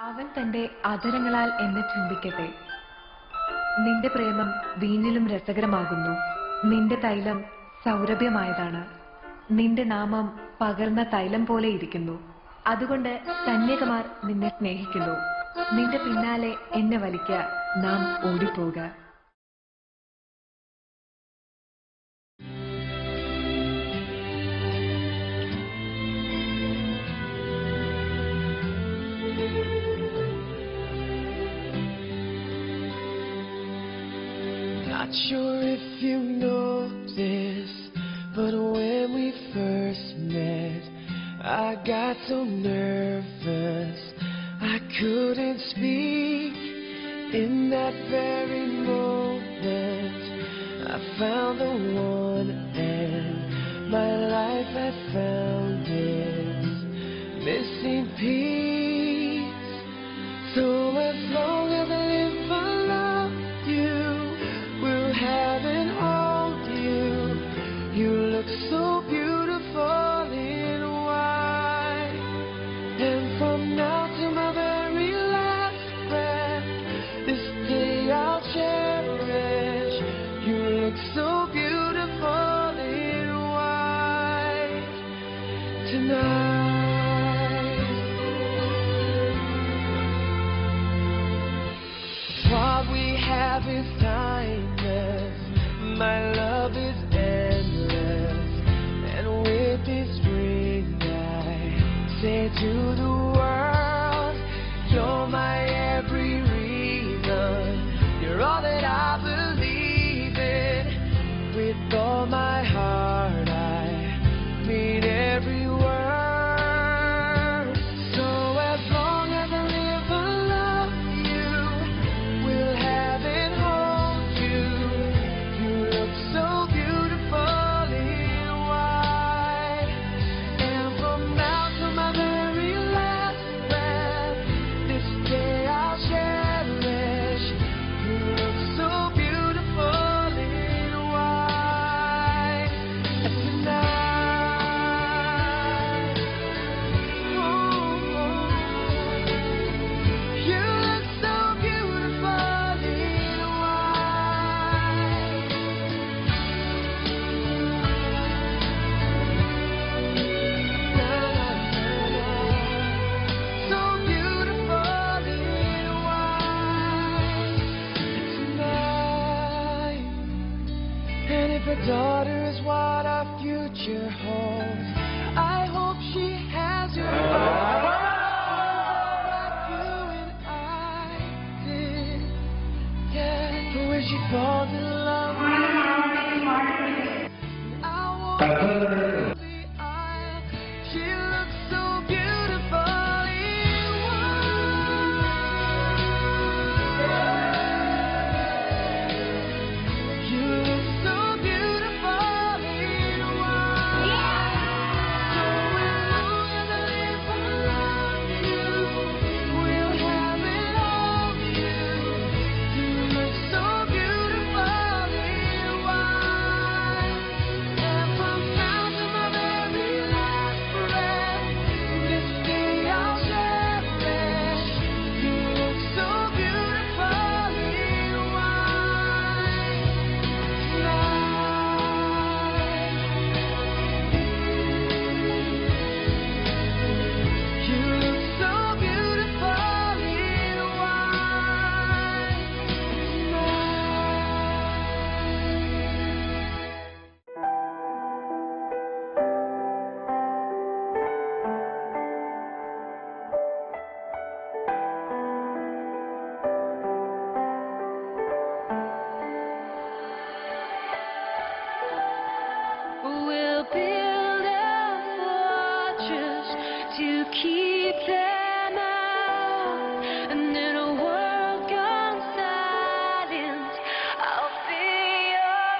അവൻ തന്റെ അധരങ്ങളാൽ എന്നെ ചുംബിക്കട്ടെ നിന്റെ പ്രേമം വീഞ്ഞിലും രസകരമാകുന്നു നിന്റെ തൈലം സൗരഭ്യമായതാണ് നിന്റെ നാമം പകർന്ന തൈലം പോലെ ഇരിക്കുന്നു അതുകൊണ്ട് കന്യകമാർ നിന്നെ സ്നേഹിക്കുന്നു നിന്റെ പിന്നാലെ എന്നെ വലിക്ക നാം ഓടിപ്പോക Not sure if you know this, but when we first met, I got so nervous I couldn't speak. In that very moment, I found the one, and my life had found its missing piece. So as long as I live, I love you. Will have and hold you. You look so beautiful in white. And from now to my very last breath, this day I'll cherish. You look so beautiful in white tonight. What we have is timeless. My love is endless. And with this ring, I say to the world, You're my every reason. You're all that I believe in. With all my heart, I mean every word. So as long as I live, I love you. Will have and hold you. You look so beautiful in white. And from now to my very last breath, this day I'll cherish. You look so beautiful in white tonight. You look so beautiful in white. So beautiful in white tonight. And if a daughter is what our future holds, I hope she has your heart. Like you and I did. Yeah, but when she falls in love I walk through the aisle. She looks so beautiful in white. You look so beautiful in white. So as long as I live, I love you. We'll have it all. You, you look so beautiful in white. And from now to my very last breath, this day I'll cherish. You look so beautiful in white tonight. You look so beautiful in white tonight. We'll build a fortress to keep them out. And in a world gone silent, I'll be your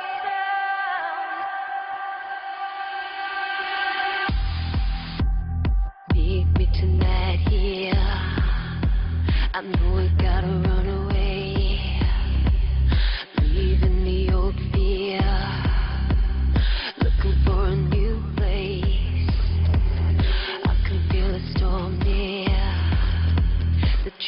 sound. Meet me tonight here. I know we gotta run away. Leaving the old fear looking for a new place. I can feel a storm near. The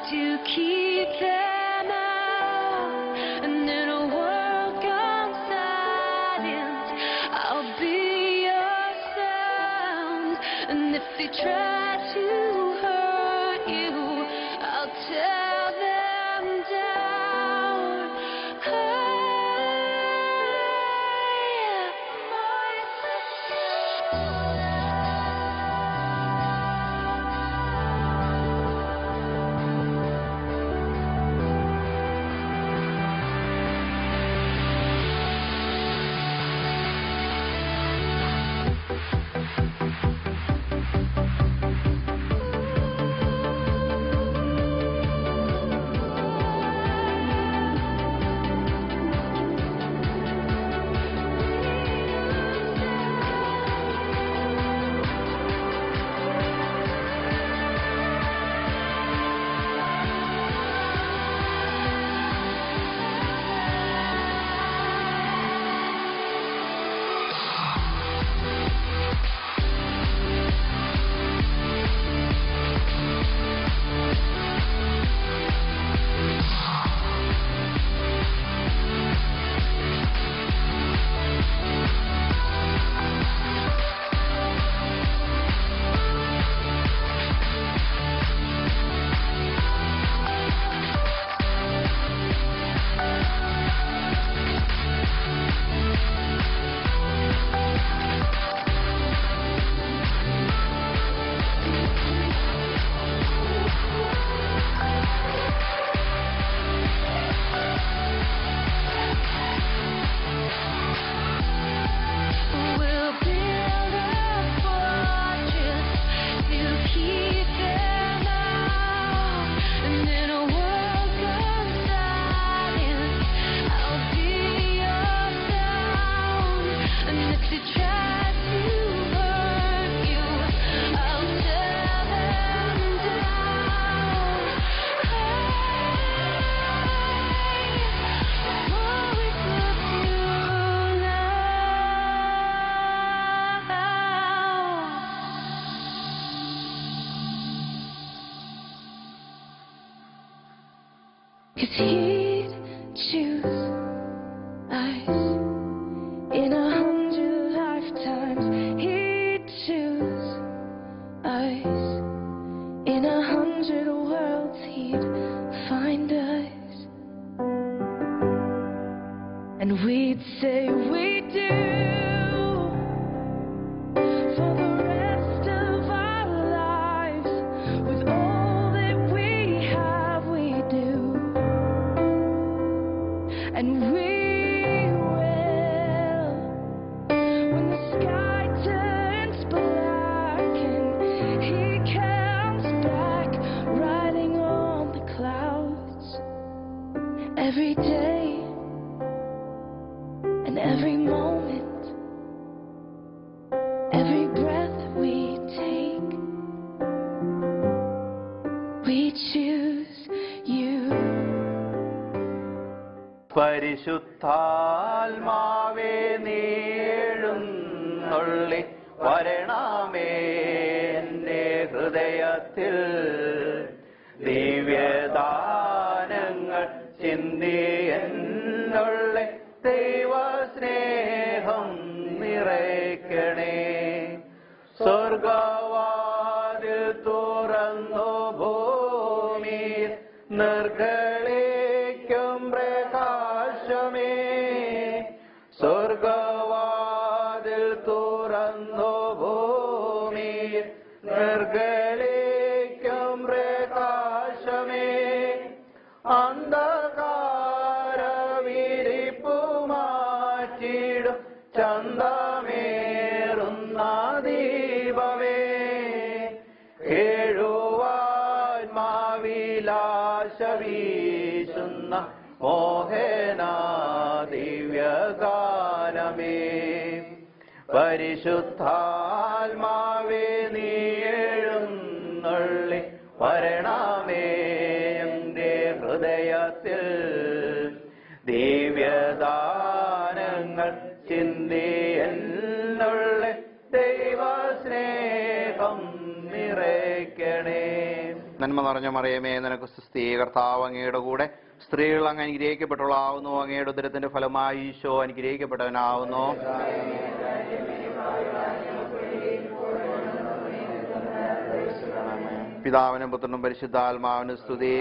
to keep them out. And in a world gone silent, I'll be your sound. And if they try to hurt you, I'll tear them down. We'll build a fortress to keep them out. And in a world gone silent, I'll be your sound. And if they try to hurt you, I'll tear them down. I've always loved you now. Cause he'd choose us in a hundred lifetimes. He'd choose us in a hundred worlds. He'd find us, and we'd say we do. For the rest of our lives, with all that we have, we do. And we will, when the sky turns black and he comes back, riding on the clouds. Every day and every moment, every breath we take, we choose you. പരിശുദ്ധാത്മാവേ നീഴുന്നുള്ളി വരണമേ എൻ്റെ ഹൃദയത്തിൽ ദിവ്യദാനങ്ങൾ ചിന്തി എന്നുള്ളി ദൈവസ്നേഹം നിറയ്ക്കണേ സ്വർഗവാതിൽ തുറന്നു ഭൂമിയിൽ നിർഗളിക്കും പ്രകാശമേ സ്വർഗവാതിൽ തുറന്നു ഭൂമിയിൽ നിർഗളിക്കും പ്രകാശമേ അന്ധകാര വിരിപ്പു മാറ്റിടും ചന്തമേറുന്ന ദീപമേ കേഴുവാത്മാവിലാശ വീശുന്ന മോഹന ദിവ്യഗാനമേ പരിശുദ്ധാത്മാവേ നീഴുന്നുള്ളി വരണമേ എൻ്റെ ഹൃദയത്തിൽ ദിവ്യദാനങ്ങൾ ചിന്തി എന്നുള്ള ദൈവസ്നേഹം നിറയ്ക്കണേ നന്മ നിറഞ്ഞ മറിയമേ നിനക്ക് സുസ്ഥീ കർത്താവ് അങ്ങയുടെ കൂടെ സ്ത്രീകൾ അങ്ങ് അനുഗ്രഹിക്കപ്പെട്ടുള്ളാവുന്നു അങ്ങയുടെ ഉദരത്തിന്റെ ഫലമായി ഈശോ അനുഗ്രഹിക്കപ്പെട്ടവനാവുന്നു പിതാവിനും പുത്രനും പരിശുദ്ധാത്മാവിനും സ്തുതി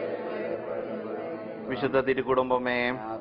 വിശുദ്ധ തിരുക്കുടുംബമേ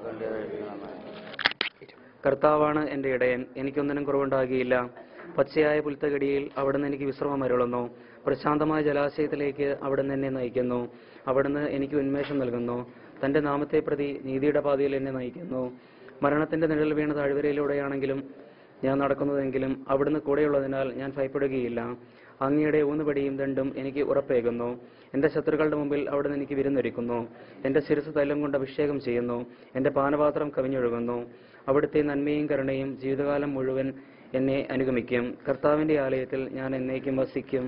കർത്താവാണ് എൻ്റെ ഇടയൻ എനിക്കൊന്നിനും കുറവുണ്ടാകിയില്ല പച്ചയായ പുൽത്തകടിയിൽ അവിടുന്ന് എനിക്ക് വിശ്രമം അരുളുന്നു പ്രശാന്തമായ ജലാശയത്തിലേക്ക് അവിടുന്ന് എന്നെ നയിക്കുന്നു അവിടുന്ന് എനിക്ക് ഉന്മേഷം നൽകുന്നു തന്റെ നാമത്തെ പ്രതി നീതിയുടെ പാതയിൽ എന്നെ നയിക്കുന്നു മരണത്തിന്റെ നിഴൽ വീണ താഴ്വരയിലൂടെയാണെങ്കിലും ഞാൻ നടക്കുന്നതെങ്കിലും അവിടുന്ന് കൂടെയുള്ളതിനാൽ ഞാൻ ഭയപ്പെടുകയില്ല അങ്ങയുടെ ഊന്നുപടിയും ദണ്ടും എനിക്ക് ഉറപ്പേകുന്നു എന്റെ ശത്രുക്കളുടെ മുമ്പിൽ അവിടുന്ന് എനിക്ക് വിരുന്നൊരുക്കുന്നു എന്റെ ശിരസ് തൈലം കൊണ്ട് അഭിഷേകം ചെയ്യുന്നു എന്റെ പാനപാത്രം കവിഞ്ഞൊഴുകുന്നു അവിടുത്തെ നന്മയും കരുണയും ജീവിതകാലം മുഴുവൻ എന്നെ അനുഗമിക്കും കർത്താവിന്റെ ആലയത്തിൽ ഞാൻ എന്നേക്കും വസിക്കും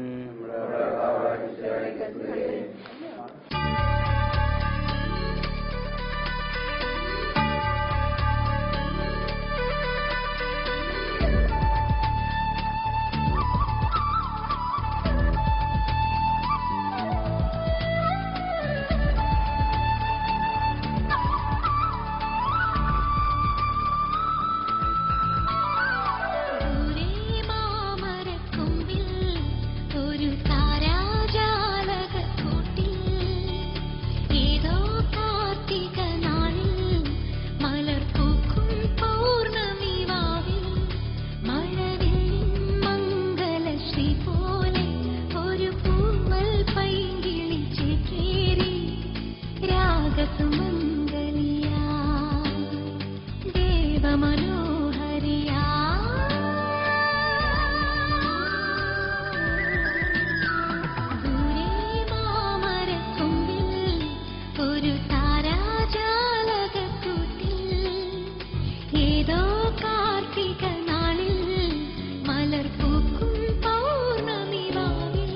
ദൂരെ മാമരക്കൊമ്പിൽ ഒരു താരാജാലകക്കൂട്ടിൽ ഏതോ കാർത്തിക നാളിൽ മലർപ്പൂക്കും പൗർണമി വാവിൽ മഴവില്ലിൻ മംഗലശ്രീ പോലെ ഒരു പൂവൽ പൈങ്കിളി ചേക്കേറി രാഗസുമംഗലിയാ ദേവമനോഹരിയാ ദൂരെ മാമരക്കൊമ്പിൽ ഒരു താരാജാലകക്കൂട്ടിൽ ഏതോ കാർത്തിക നാളിൽ മലർപ്പൂക്കും പൗർണമി വാവിൽ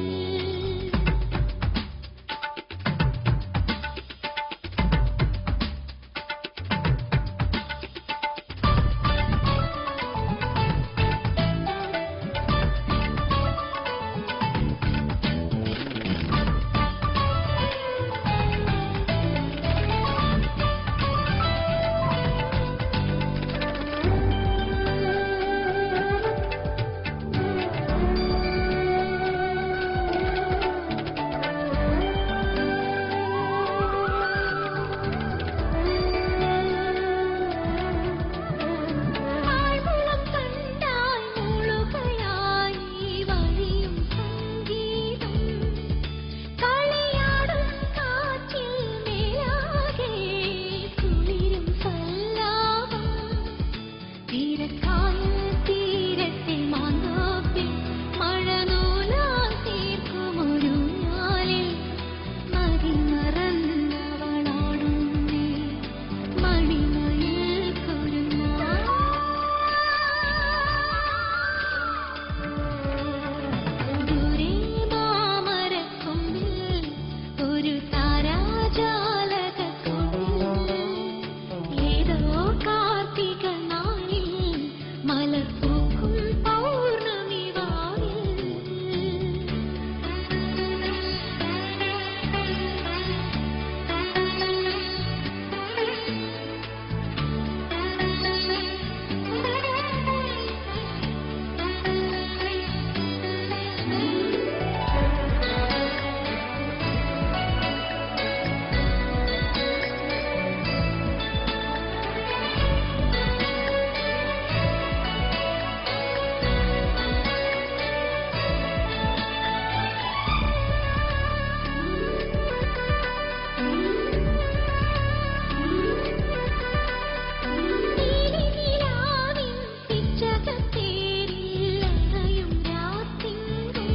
ആൾമുളം കണ്ടാൽ മുളുകയായി വഴിയും സംഗീതം കളിയാടും കാറ്റിൽ മേലാകെ കുളിരും സല്ലാപം തീരക്കായൽ തീരത്തെ മാന്തോപ്പിൽ മഴനൂലാൽ തീർക്കുമൊരു ഞാലിൽ മതിമറന്നവളാടുന്നേ മണിമയിൽ കുരുന്നാ ദൂരെ മാമരക്കൊമ്പിൽ ഒരു താരാജാലകക്കൊമ്പിൽ ഏതോ കാർത്തിക നാളിൽ മലർപ്പൂക്കും പൗർണമി നീലിനിലാവിൻ പിച്ചകത്തേരിൽ അണയും രാത്തിങ്കൾ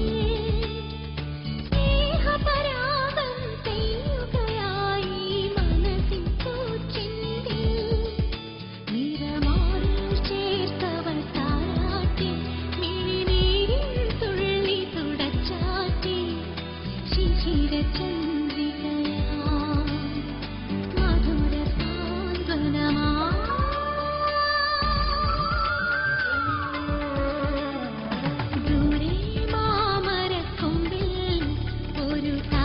സ്നേഹപരാഗം പെയ്യുകയായി മനസ്സിൻ പൂച്ചിന്തിൽ നിറമാറിൽ ചേർത്തവൾ താരാട്ടി മിഴിനീരിൻ തുള്ളി തുടച്ചാട്ടി ശിശിരചന്ദ്രികയാ മധുര സാന്ത്വനമാ ദൂരെ മാമരക്കൊമ്പിൽ ഒരു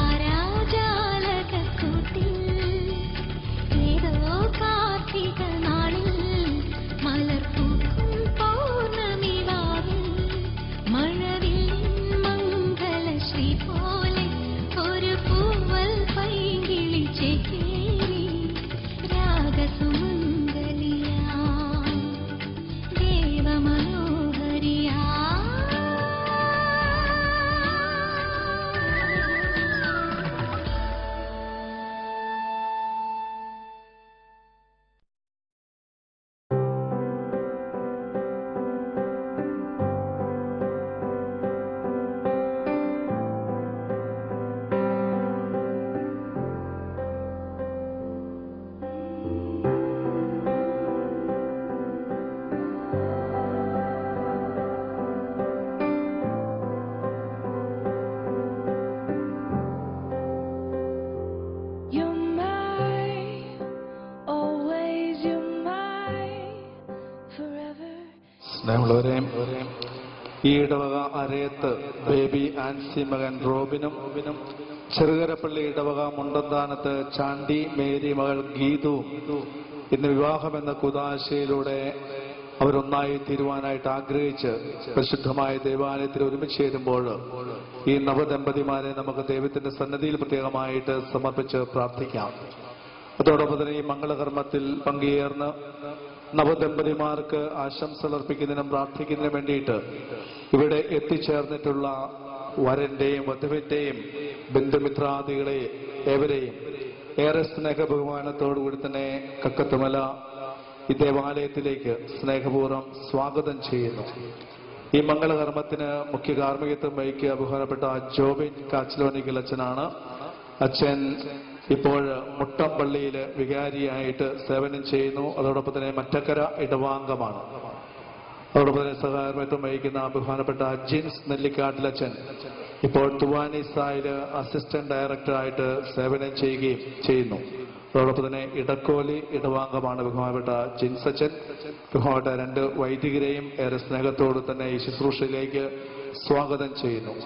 സ്നേഹമുള്ളവരെ ഈ ഇടവക അരയത്ത് ബേബി ആൻസി മകൻ റോബിനും ചെറുകരപ്പള്ളി ഇടവക മുണ്ടന്താനത്ത് ചാണ്ടി മേരി മകൾ ഗീതുവും ഇന്ന് വിവാഹം എന്ന കുതാശയിലൂടെ അവരൊന്നായി തീരുവാനായിട്ട് ആഗ്രഹിച്ച് പരിശുദ്ധമായ ദേവാലയത്തിൽ ഒരുമിച്ച് ചേരുമ്പോൾ ഈ നവദമ്പതിമാരെ നമുക്ക് ദൈവത്തിന്റെ സന്നദ്ധിയിൽ പ്രത്യേകമായിട്ട് സമർപ്പിച്ച് പ്രാർത്ഥിക്കാം അതോടൊപ്പം തന്നെ ഈ മംഗളകർമ്മത്തിൽ പങ്കുചേർന്ന് നവദമ്പതിമാർക്ക് ആശംസകൾ അർപ്പിക്കുന്നതിനും പ്രാർത്ഥിക്കുന്നതിനും വേണ്ടിയിട്ട് ഇവിടെ എത്തിച്ചേർന്നിട്ടുള്ള വരന്റെയും വധുവിന്റെയും ബന്ധുമിത്രാദികളെ ഏവരെയും ഏറെ സ്നേഹ ബഹുമാനത്തോടുകൂടി തന്നെ കക്കത്തുമല ഈ ദേവാലയത്തിലേക്ക് സ്നേഹപൂർവ്വം സ്വാഗതം ചെയ്യുന്നു ഈ മംഗളകർമ്മത്തിന് മുഖ്യ കാർമ്മികത്വം വഹിക്കുക ബഹുമാനപ്പെട്ട ജോബിൻ കാച്ചിലോനിക്കൽ അച്ഛനാണ് അച്ഛൻ ഇപ്പോൾ മുട്ടമ്പള്ളിയിൽ വികാരിയായിട്ട് സേവനം ചെയ്യുന്നു അതോടൊപ്പം തന്നെ മറ്റക്കര ഇടവാംഗമാണ് അതോടൊപ്പം തന്നെ സഹകരണത്വം വഹിക്കുന്ന ബഹുമാനപ്പെട്ട ജിൻസ് നെല്ലിക്കാട്ടിലച്ചൻ ഇപ്പോൾ തുവാനിസായിൽ അസിസ്റ്റന്റ് ഡയറക്ടറായിട്ട് സേവനം ചെയ്യുകയും ചെയ്യുന്നു അതോടൊപ്പം തന്നെ ഇടക്കോലി ഇടവാംഗമാണ് ബഹുമാനപ്പെട്ട ജിൻസച്ചൻ ബഹുമാനപ്പെട്ട രണ്ട് വൈദികരെയും ഏറെ സ്നേഹത്തോട് തന്നെ ഈ ശുശ്രൂഷയിലേക്ക് സ്വാഗതം ചെയ്യുന്നു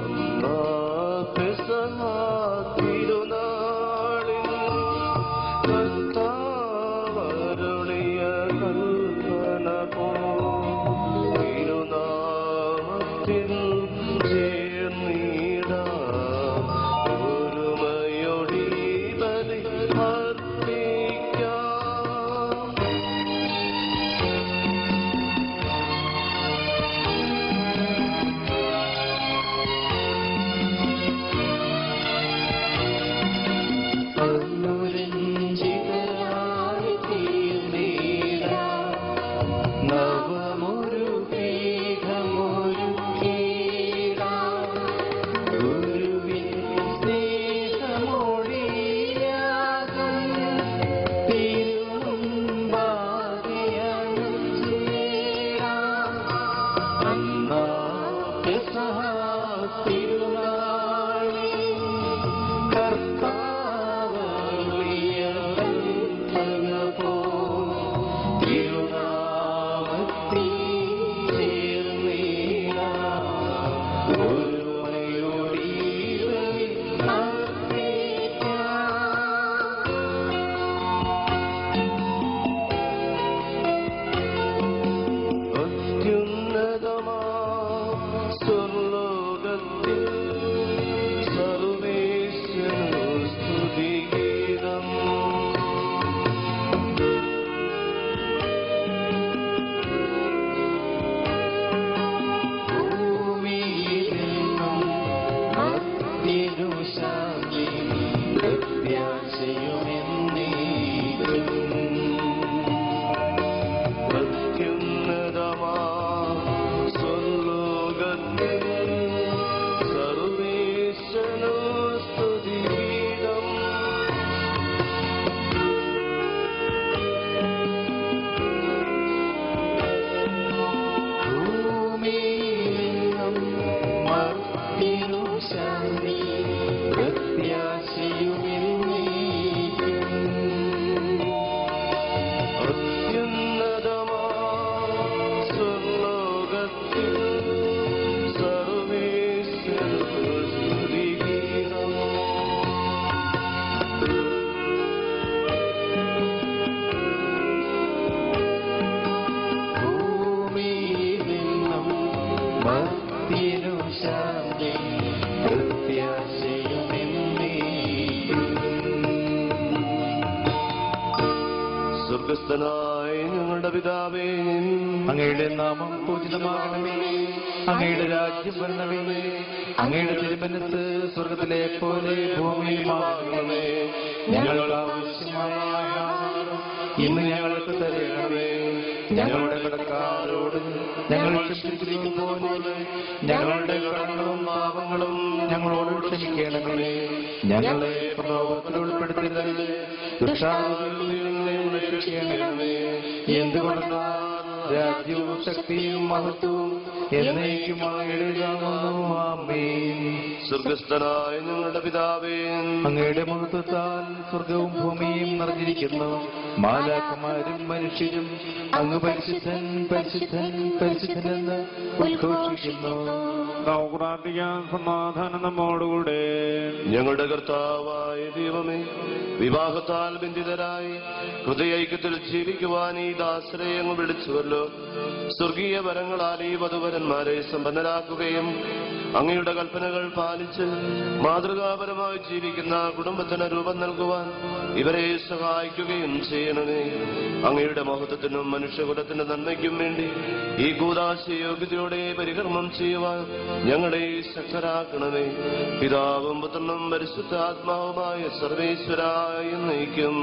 സ്വർഗസ്ഥനായ ഞങ്ങളുടെ പിതാവേ അങ്ങയുടെ നാമം പൂജിതമാകണമേ അങ്ങയുടെ രാജ്യം വരണമേ അങ്ങയുടെ തിരുമനസ് സ്വർഗത്തിലെ പോലെ ഭൂമിയിലുമാകണമേ ഞങ്ങൾക്ക് ആവശ്യമായ ആഹാരം ഇന്ന് ഞങ്ങൾക്ക് തരണമേ ഞങ്ങളുടെ കടക്കാരോട് ഞങ്ങൾ ക്ഷമിച്ചിരിക്കുന്ന പോലെ ഞങ്ങളുടെ കടങ്ങളും പാപങ്ങളും ഞങ്ങളോട് ക്ഷമിക്കണമേ ഞങ്ങളെ പ്രലോഭത്തിൽ ഉൾപ്പെടുത്തരുത് ദുഷ്ടാവുകളിൽ നിന്ന് ഞങ്ങളെ രക്ഷിക്കണമേ എന്തുകൊണ്ടാണ് രാജ്യവും ശക്തിയും മഹത്വവും എന്നേക്കും അങ്ങയുടെ നാമം ആമേൻ സ്വർഗസ്ഥനായ ഞങ്ങളുടെ പിതാവേ അങ്ങയുടെ മഹത്വത്താൽ സ്വർഗവും ഭൂമിയും നിറഞ്ഞിരിക്കുന്നു മാലാക്കന്മാരും മനുഷ്യരും അങ്ങ് പരിശുദ്ധൻ പരിശുദ്ധൻ പരിശുദ്ധനെന്ന് ഉദ്ഘോഷിക്കുന്നു നമുക്ക് പ്രാർത്ഥിക്കാം സമാധാനം നമ്മോടുകൂടെ ഞങ്ങളുടെ കർത്താവായ ദൈവമേ വിവാഹത്താൽ ബന്ധിതരായി ഹൃദയൈക്യത്തിൽ ജീവിക്കുവാൻ ഈ ദാസരെ അങ്ങ് വിളിച്ചുവല്ലോ സ്വർഗീയ വരങ്ങളാൽ ഈ വധുവരന്മാരെ സമ്പന്നരാക്കുകയും അങ്ങയുടെ കൽപ്പനകൾ പാലിച്ച് മാതൃകാപരമായി ജീവിക്കുന്ന കുടുംബത്തിന് രൂപം നൽകുവാൻ ഇവരെ സഹായിക്കുകയും ചെയ്യണമേ അങ്ങയുടെ മഹത്വത്തിനും മനുഷ്യകുലത്തിന്റെ നന്മയ്ക്കും വേണ്ടി ഈ കൂതാശ യോഗ്യതയോടെ പരികർമ്മം ചെയ്യുവാൻ ഞങ്ങളെ ശക്തരാക്കണമേ പിതാവും പുത്രനും പരിശുദ്ധാത്മാവുമായ സർവേശ്വരായ നയിക്കും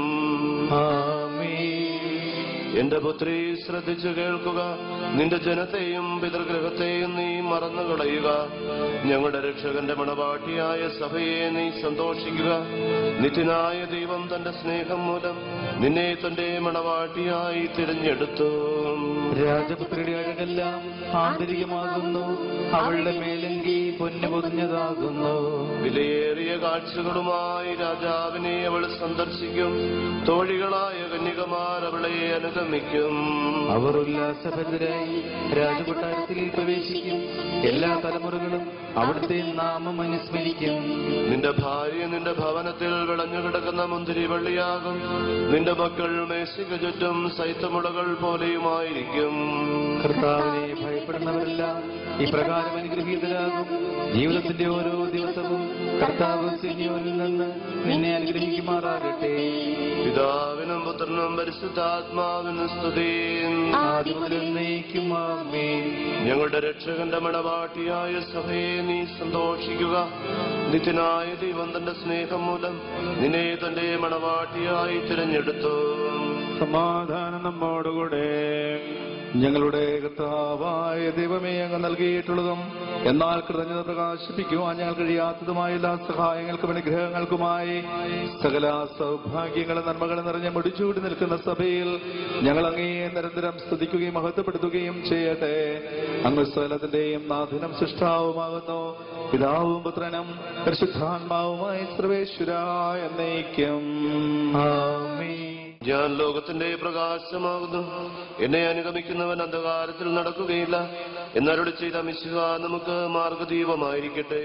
എന്റെ പുത്രി ശ്രദ്ധിച്ചു കേൾക്കുക നിന്റെ ജനത്തെയും പിതൃഗ്രഹത്തെയും നീ മറന്നു കളയുക ഞങ്ങളുടെ രക്ഷകന്റെ മണവാട്ടിയായ സഭയെ നീ സന്തോഷിക്കുക നിത്യനായ ദൈവം തന്റെ സ്നേഹം മൂലം നിന്നെ തന്റെ മണവാട്ടിയായി തിരഞ്ഞെടുത്തു രാജപുത്രിയുടെ അഴകെല്ലാം ആന്തരികമാകുന്നു അവളുടെ മേലങ്കി പൊന്നു പൊതിഞ്ഞതാകുന്നു വിലയേറിയ കാഴ്ചകളുമായി രാജാവിനെ അവൾ സന്ദർശിക്കും തോഴികളായ കന്യകമാർ അവളെ അനുഗമിക്കും അവർ ഉല്ലാസഭരിതരായി രാജകൊട്ടാരത്തിൽ പ്രവേശിക്കും എല്ലാ തലമുറകളും അവിടുത്തെ നാമം അനുസ്മരിക്കും നിന്റെ ഭാര്യ നിന്റെ ഭവനത്തിൽ വിളഞ്ഞു കിടക്കുന്ന മുന്തിരി വള്ളിയാകും നിന്റെ മക്കൾ മേശിക ചുറ്റും സൈത്തമുളകൾ പോലെയുമായിരിക്കും കർത്താവിനെ ഭയപ്പെടുന്നവരെല്ലാം ഇപ്രകാരം അനുഗ്രഹീതരാകും ജീവിതത്തിന്റെ ഓരോ ദിവസവും കർത്താവ് സിനിയോനിൽ നിന്ന് നിന്നെ അനുഗ്രഹിക്കുമാറാകട്ടെ പിതാവിനും പുത്രനും പരിശുദ്ധാത്മാവിനും സ്തുതിയും ആദ്യം മുതൽ എന്നേക്കും ആമേൻ ഞങ്ങളുടെ രക്ഷകന്റെ മണവാട്ടിയായ സഭയെ നീ സന്തോഷിക്കുക നിത്യനായ ദൈവം തന്റെ സ്നേഹം മൂലം നിന്നെ തന്റെ മണവാട്ടിയായി തിരഞ്ഞെടുത്തു സമാധാനം നമ്മോടുകൂടെ ഞങ്ങളുടെ കർത്താവായ ദൈവമേ അങ്ങ് നൽകിയിട്ടുള്ളതും എന്നാൽ കൃതജ്ഞത പ്രകാശിപ്പിക്കുവാൻ ഞങ്ങൾ കഴിയാത്തതുമായ എല്ലാ സഹായങ്ങൾക്കും അനുഗ്രഹങ്ങൾക്കുമായി സകല സൗഭാഗ്യങ്ങളും നന്മകളും നിറഞ്ഞ മുടിച്ചൂടി നിൽക്കുന്ന സഭയിൽ ഞങ്ങൾ അങ്ങേ നിരന്തരം സ്തുതിക്കുകയും മഹത്വപ്പെടുത്തുകയും ചെയ്യട്ടെ അങ്ങ് സ്ഥലത്തിന്റെയും നാഥനും സൃഷ്ടാവുമാകുന്നു പിതാവും പുത്രനും പരിശുദ്ധാത്മാവുമായ സർവേശ്വരായ എന്നേക്കും ആമേൻ ഞാൻ ലോകത്തിന്റെ പ്രകാശമാകുന്നു എന്നെ അനുഗമിക്കുന്നവൻ അന്ധകാരത്തിൽ നടക്കുകയില്ല എന്നരോട് ചെയ്ത മിശിഹ നമുക്ക് മാർഗദീപമായിരിക്കട്ടെ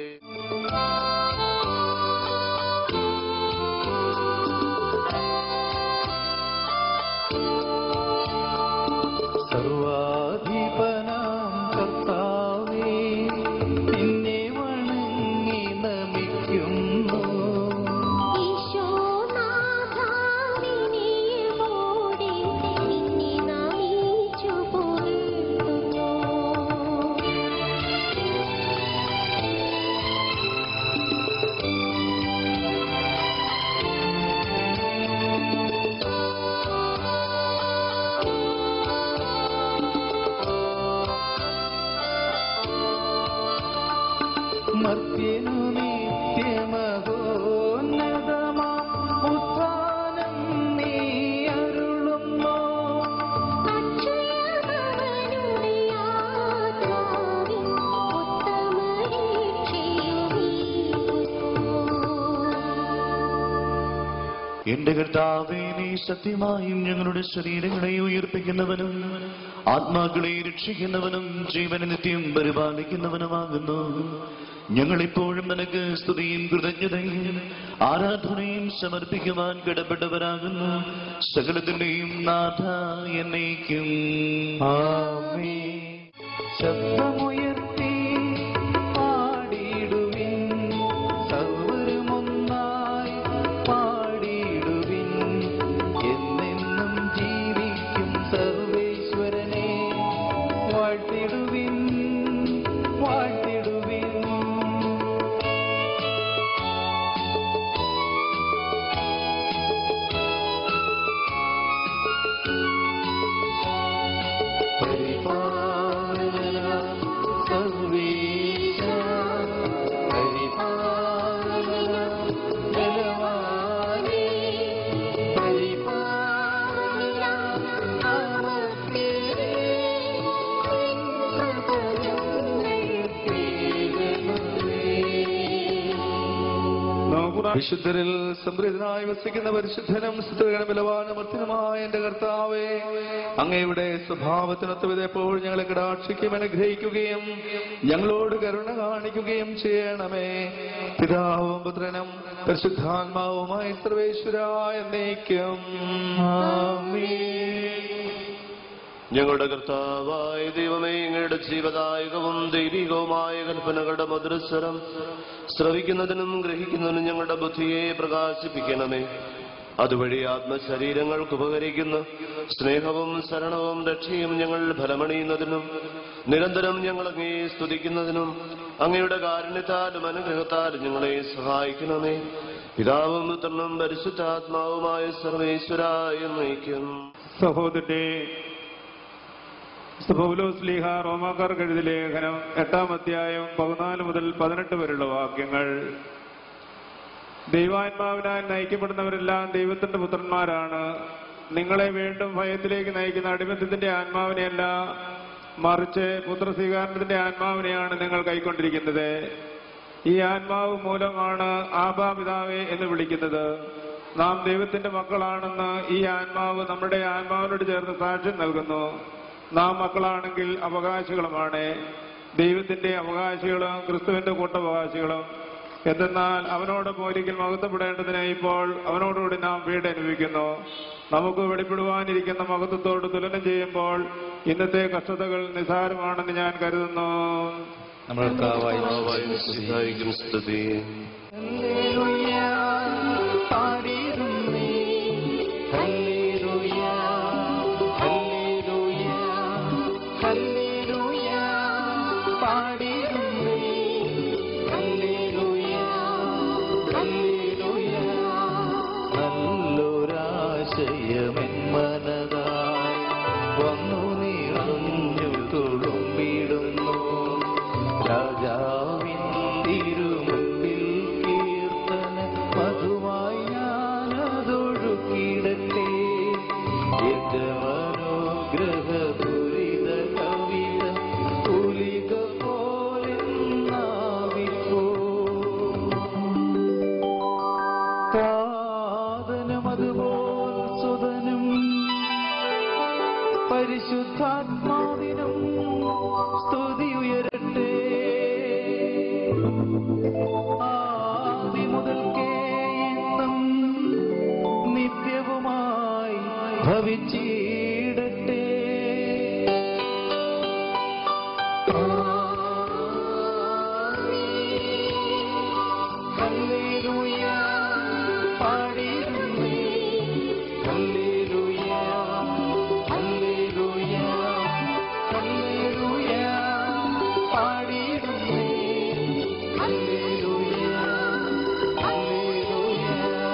സർവാധിപനാം കർത്താവേ നിന്നെ വണങ്ങി നമിക്കുന്നു ഈശോനാഥാവിനയമോടെ നിന്നെ നമിച്ചു പുകഴ്ത്തുന്നു മർത്യനു നിത്യമഹോന്നതമാ ഉത്ഥാനം നീ അരുളുന്നു അക്ഷയമവനുടെ ആത്മാവിൻ ഉത്തമരക്ഷയുമീകുന്നു എന്റെ കർത്താവേ നീ സത്യമായും ഞങ്ങളുടെ ശരീരങ്ങളെ ഉയർപ്പിക്കുന്നവനും ആത്മാക്കളെ രക്ഷിക്കുന്നവനും ജീവനെ നിത്യം പരിപാലിക്കുന്നവനുമാകുന്നു ഞങ്ങളിപ്പോഴും നിനക്ക് സ്തുതിയും കൃതജ്ഞതയും ആരാധനയും സമർപ്പിക്കുവാൻ കടപ്പെട്ടവരാകുന്നു സകലത്തിന്റെയും നാഥ എന്നേക്കും ആമേൻ ശബ്ദമുയർത്തി പാടിയിടുവിൻ സർവരുമൊന്നായി പാടിയിടുവിൻ എന്നെന്നും ജീവിക്കും സർവേശ്വരനെ വാഴ്ത്തിടുവിൻ വാഴ്ത്തിടുവിൻ പരിപാലന വിശുദ്ധരിൽ സംപ്രീതനായി വസിക്കുന്ന പരിശുദ്ധനും സ്ഥിരഗണബലവാനമർത്തിനുമായ എന്റെ കർത്താവേ അങ്ങയുടെ സ്വഭാവത്തിനൊത്തവിധ എപ്പോഴും ഞങ്ങളെ കടാക്ഷിക്കും അനുഗ്രഹിക്കുകയും ഞങ്ങളോട് കരുണ കാണിക്കുകയും ചെയ്യണമേ പിതാവും പുത്രനും പരിശുദ്ധാത്മാവുമായി സർവേശ്വരായ എന്നേക്കും ഞങ്ങളുടെ കർത്താവായ ദൈവമേ ഞങ്ങളുടെ ജീവദായകവും ദൈവികവുമായ കൽപ്പനകളുടെ മധുരസ്വരം ശ്രവിക്കുന്നതിനും ഗ്രഹിക്കുന്നതിനും ഞങ്ങളുടെ ബുദ്ധിയെ പ്രകാശിപ്പിക്കണമേ അതുവഴി ആത്മശരീരങ്ങൾക്ക് ഉപകരിക്കുന്ന സ്നേഹവും ശരണവും രക്ഷയും ഞങ്ങൾ ഫലമണിയുന്നതിനും നിരന്തരം ഞങ്ങൾ അങ്ങയെ സ്തുതിക്കുന്നതിനും അങ്ങയുടെ കാരുണ്യത്താലും അനുഗ്രഹത്താലും ഞങ്ങളെ സഹായിക്കണമേ പിതാവും പുത്രനും പരിശുദ്ധാത്മാവുമായ സർവേശ്വരായ നയിക്കും സഹോദരനെ പൗലോസ് ലീഹ റോമാക്കാർക്ക് എഴുതിയ ലേഖനം എട്ടാം അധ്യായം പതിനാല് മുതൽ പതിനെട്ട് വരെയുള്ള വാക്യങ്ങൾ ദൈവാത്മാവിനാൽ നയിക്കപ്പെടുന്നവരെല്ലാം ദൈവത്തിന്റെ പുത്രന്മാരാണ് നിങ്ങളെ വീണ്ടും ഭയത്തിലേക്ക് നയിക്കുന്ന അടിമത്തത്തിന്റെ ആത്മാവിനെയല്ല മറിച്ച് പുത്രസ്വീകാരണത്തിന്റെ ആത്മാവിനെയാണ് നിങ്ങൾ കൈക്കൊണ്ടിരിക്കുന്നത് ഈ ആത്മാവ് മൂലമാണ് ആബാപിതാവേ എന്ന് വിളിക്കുന്നത് നാം ദൈവത്തിന്റെ മക്കളാണെന്ന് ഈ ആത്മാവ് നമ്മുടെ ആത്മാവിനോട് ചേർന്ന് സാക്ഷ്യം നൽകുന്നു നാം മക്കളാണെങ്കിൽ അവകാശികളുമാണ് ദൈവത്തിന്റെ അവകാശികളും ക്രിസ്തുവിന്റെ കൂട്ടവകാശികളും എന്തെന്നാൽ അവനോടൊപ്പം ഒരിക്കൽ മഹത്വപ്പെടേണ്ടതിന് ഇപ്പോൾ അവനോടുകൂടി നാം പീഡ അനുഭവിക്കുന്നു നമുക്ക് വെളിപ്പെടുവാനിരിക്കുന്ന മഹത്വത്തോട് തുലനം ചെയ്യുമ്പോൾ ഇന്നത്തെ കഷ്ടതകൾ നിസാരമാണെന്ന് ഞാൻ കരുതുന്നു നമ്മുടെ കർത്താവായി സഹായിക്കും സ്തുതി നല്ലൊരാശയമെന്മനതായി വന്നു നിറഞ്ഞു തുളുമ്പിടുന്നു രാജാവിൻ തിരുമുമ്പിൽ കീർത്തന മധുമായി ഞാനതൊഴുക്കിടട്ടെ എന്റെ മനോഗ്രഹപുരിത കവിത പുലിക പോലെ നാവിപ്പോ കാതനമതുപോൽ സുതനും പരിശുദ്ധാത്മാവിനും സ്തുതി ഉയരട്ടെ ആദി മുതൽക്കേ ഇന്നും നിത്യവുമായി ഭവിച്ചിടട്ടെ ഹല്ലേലൂയ പാടിയിടുന്നേ ഹല്ലേലൂയ ഹല്ലേലൂയ ഹല്ലേലൂയ പാടിയിടുന്നേ ഹല്ലേലൂയ ഹല്ലേലൂയ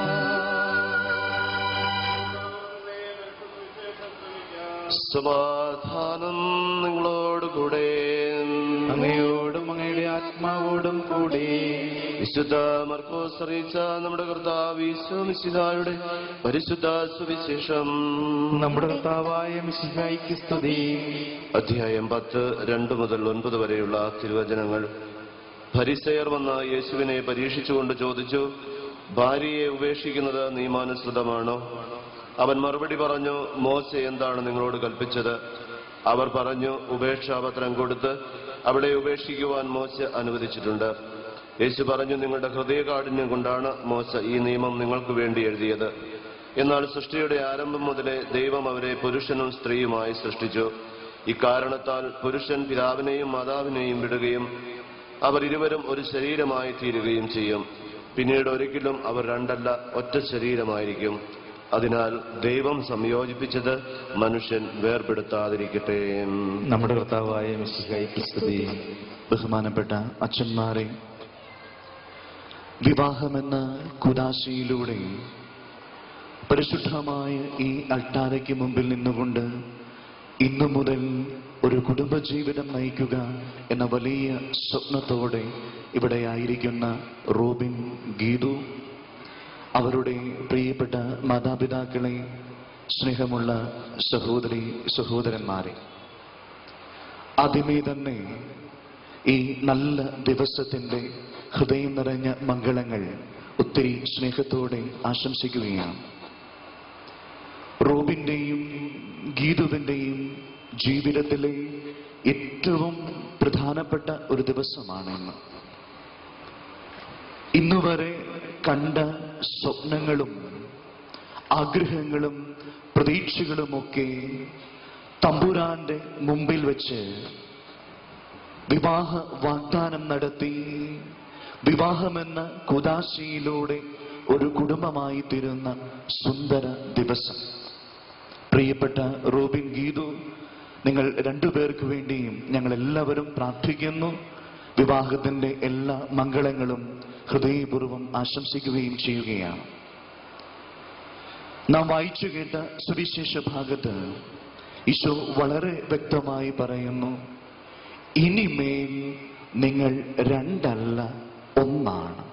സമാധാനം നിങ്ങളോടുകൂടെ അങ്ങയോടും അങ്ങയുടെ ആത്മാവോടും കൂടി വിശുദ്ധ മർക്കോസ് അറിയിച്ച നമ്മുടെ കർത്താവ് ഈശോമിശിഹായുടെ പരിശുദ്ധ സുവിശേഷം നമ്മുടെ കർത്താവായ മിശിഹായിക്ക് സ്തുതി അധ്യായം പത്ത് രണ്ട് മുതൽ ഒൻപത് വരെയുള്ള തിരുവചനങ്ങൾ ഫരിസയർ വന്ന യേശുവിനെ പരീക്ഷിച്ചുകൊണ്ട് ചോദിച്ചു ഭാര്യയെ ഉപേക്ഷിക്കുന്നത് നിയമാനുസൃതമാണോ അവൻ മറുപടി പറഞ്ഞു മോശ എന്താണ് നിങ്ങളോട് കൽപ്പിച്ചത് അവർ പറഞ്ഞു ഉപേക്ഷാപത്രം കൊടുത്ത് അവളെ ഉപേക്ഷിക്കുവാൻ മോശ അനുവദിച്ചിട്ടുണ്ട് യേശു പറഞ്ഞു നിങ്ങളുടെ ഹൃദയകാഠിന്യം കൊണ്ടാണ് മോശ ഈ നിയമം നിങ്ങൾക്ക് വേണ്ടി എഴുതിയത് എന്നാൽ സൃഷ്ടിയുടെ ആരംഭം മുതലേ ദൈവം അവരെ പുരുഷനും സ്ത്രീയുമായി സൃഷ്ടിച്ചു ഇക്കാരണത്താൽ പുരുഷൻ പിതാവിനെയും മാതാവിനെയും വിടുകയും അവർ ഇരുവരും ഒരു ശരീരമായി തീരുകയും ചെയ്യും പിന്നീട് ഒരിക്കലും അവർ രണ്ടല്ല ഒറ്റ ശരീരമായിരിക്കും അതിനാൽ ദൈവം സംയോജിപ്പിച്ചത് മനുഷ്യൻ വേർപെടുത്താതിരിക്കട്ടെ നമ്മുടെ കർത്താവായ മിശിഹായിക്ക് സ്തുതി ബഹുമാനപ്പെട്ട അച്ഛന്മാരെ വിവാഹമെന്ന കുദാശയിലൂടെ പരിശുദ്ധമായ ഈ അൾട്ടാരയ്ക്ക് മുമ്പിൽ നിന്നുകൊണ്ട് ഇന്നു മുതൽ ഒരു കുടുംബജീവിതം നയിക്കുക എന്ന വലിയ സ്വപ്നത്തോടെ ഇവിടെ ആയിരിക്കുന്ന റോബിൻ ഗീതു അവരുടെ പ്രിയപ്പെട്ട മാതാപിതാക്കളെ സ്നേഹമുള്ള സഹോദരി സഹോദരന്മാരെ ആദ്യമേ തന്നെ ഈ നല്ല ദിവസത്തിന്റെ ഹൃദയം നിറഞ്ഞ മംഗളങ്ങൾ ഒത്തിരി സ്നേഹത്തോടെ ആശംസിക്കുകയാണ് റോബിന്റെയും ഗീതുവിന്റെയും ജീവിതത്തിലെ ഏറ്റവും പ്രധാനപ്പെട്ട ഒരു ദിവസമാണ് ഇന്ന് ഇന്നുവരെ കണ്ട സ്വപ്നങ്ങളും ആഗ്രഹങ്ങളും പ്രതീക്ഷകളുമൊക്കെ തമ്പുരാന്റെ മുമ്പിൽ വെച്ച് വിവാഹ വാഗ്ദാനം നടത്തി വിവാഹമെന്ന കുദാശയിലൂടെ ഒരു കുടുംബമായി തീരുന്ന സുന്ദര ദിവസം പ്രിയപ്പെട്ട റോബിൻ ഗീതു നിങ്ങൾ രണ്ടുപേർക്ക് വേണ്ടിയും ഞങ്ങൾ എല്ലാവരും പ്രാർത്ഥിക്കുന്നു വിവാഹത്തിന്റെ എല്ലാ മംഗളങ്ങളും ഹൃദയപൂർവ്വം ആശംസിക്കുകയും ചെയ്യുകയാണ് നാം വായിച്ചു കേട്ട സുവിശേഷ ഭാഗത്ത് ഈശോ വളരെ വ്യക്തമായി പറയുന്നു ഇനിമേൽ നിങ്ങൾ രണ്ടല്ല ഒന്നാണ്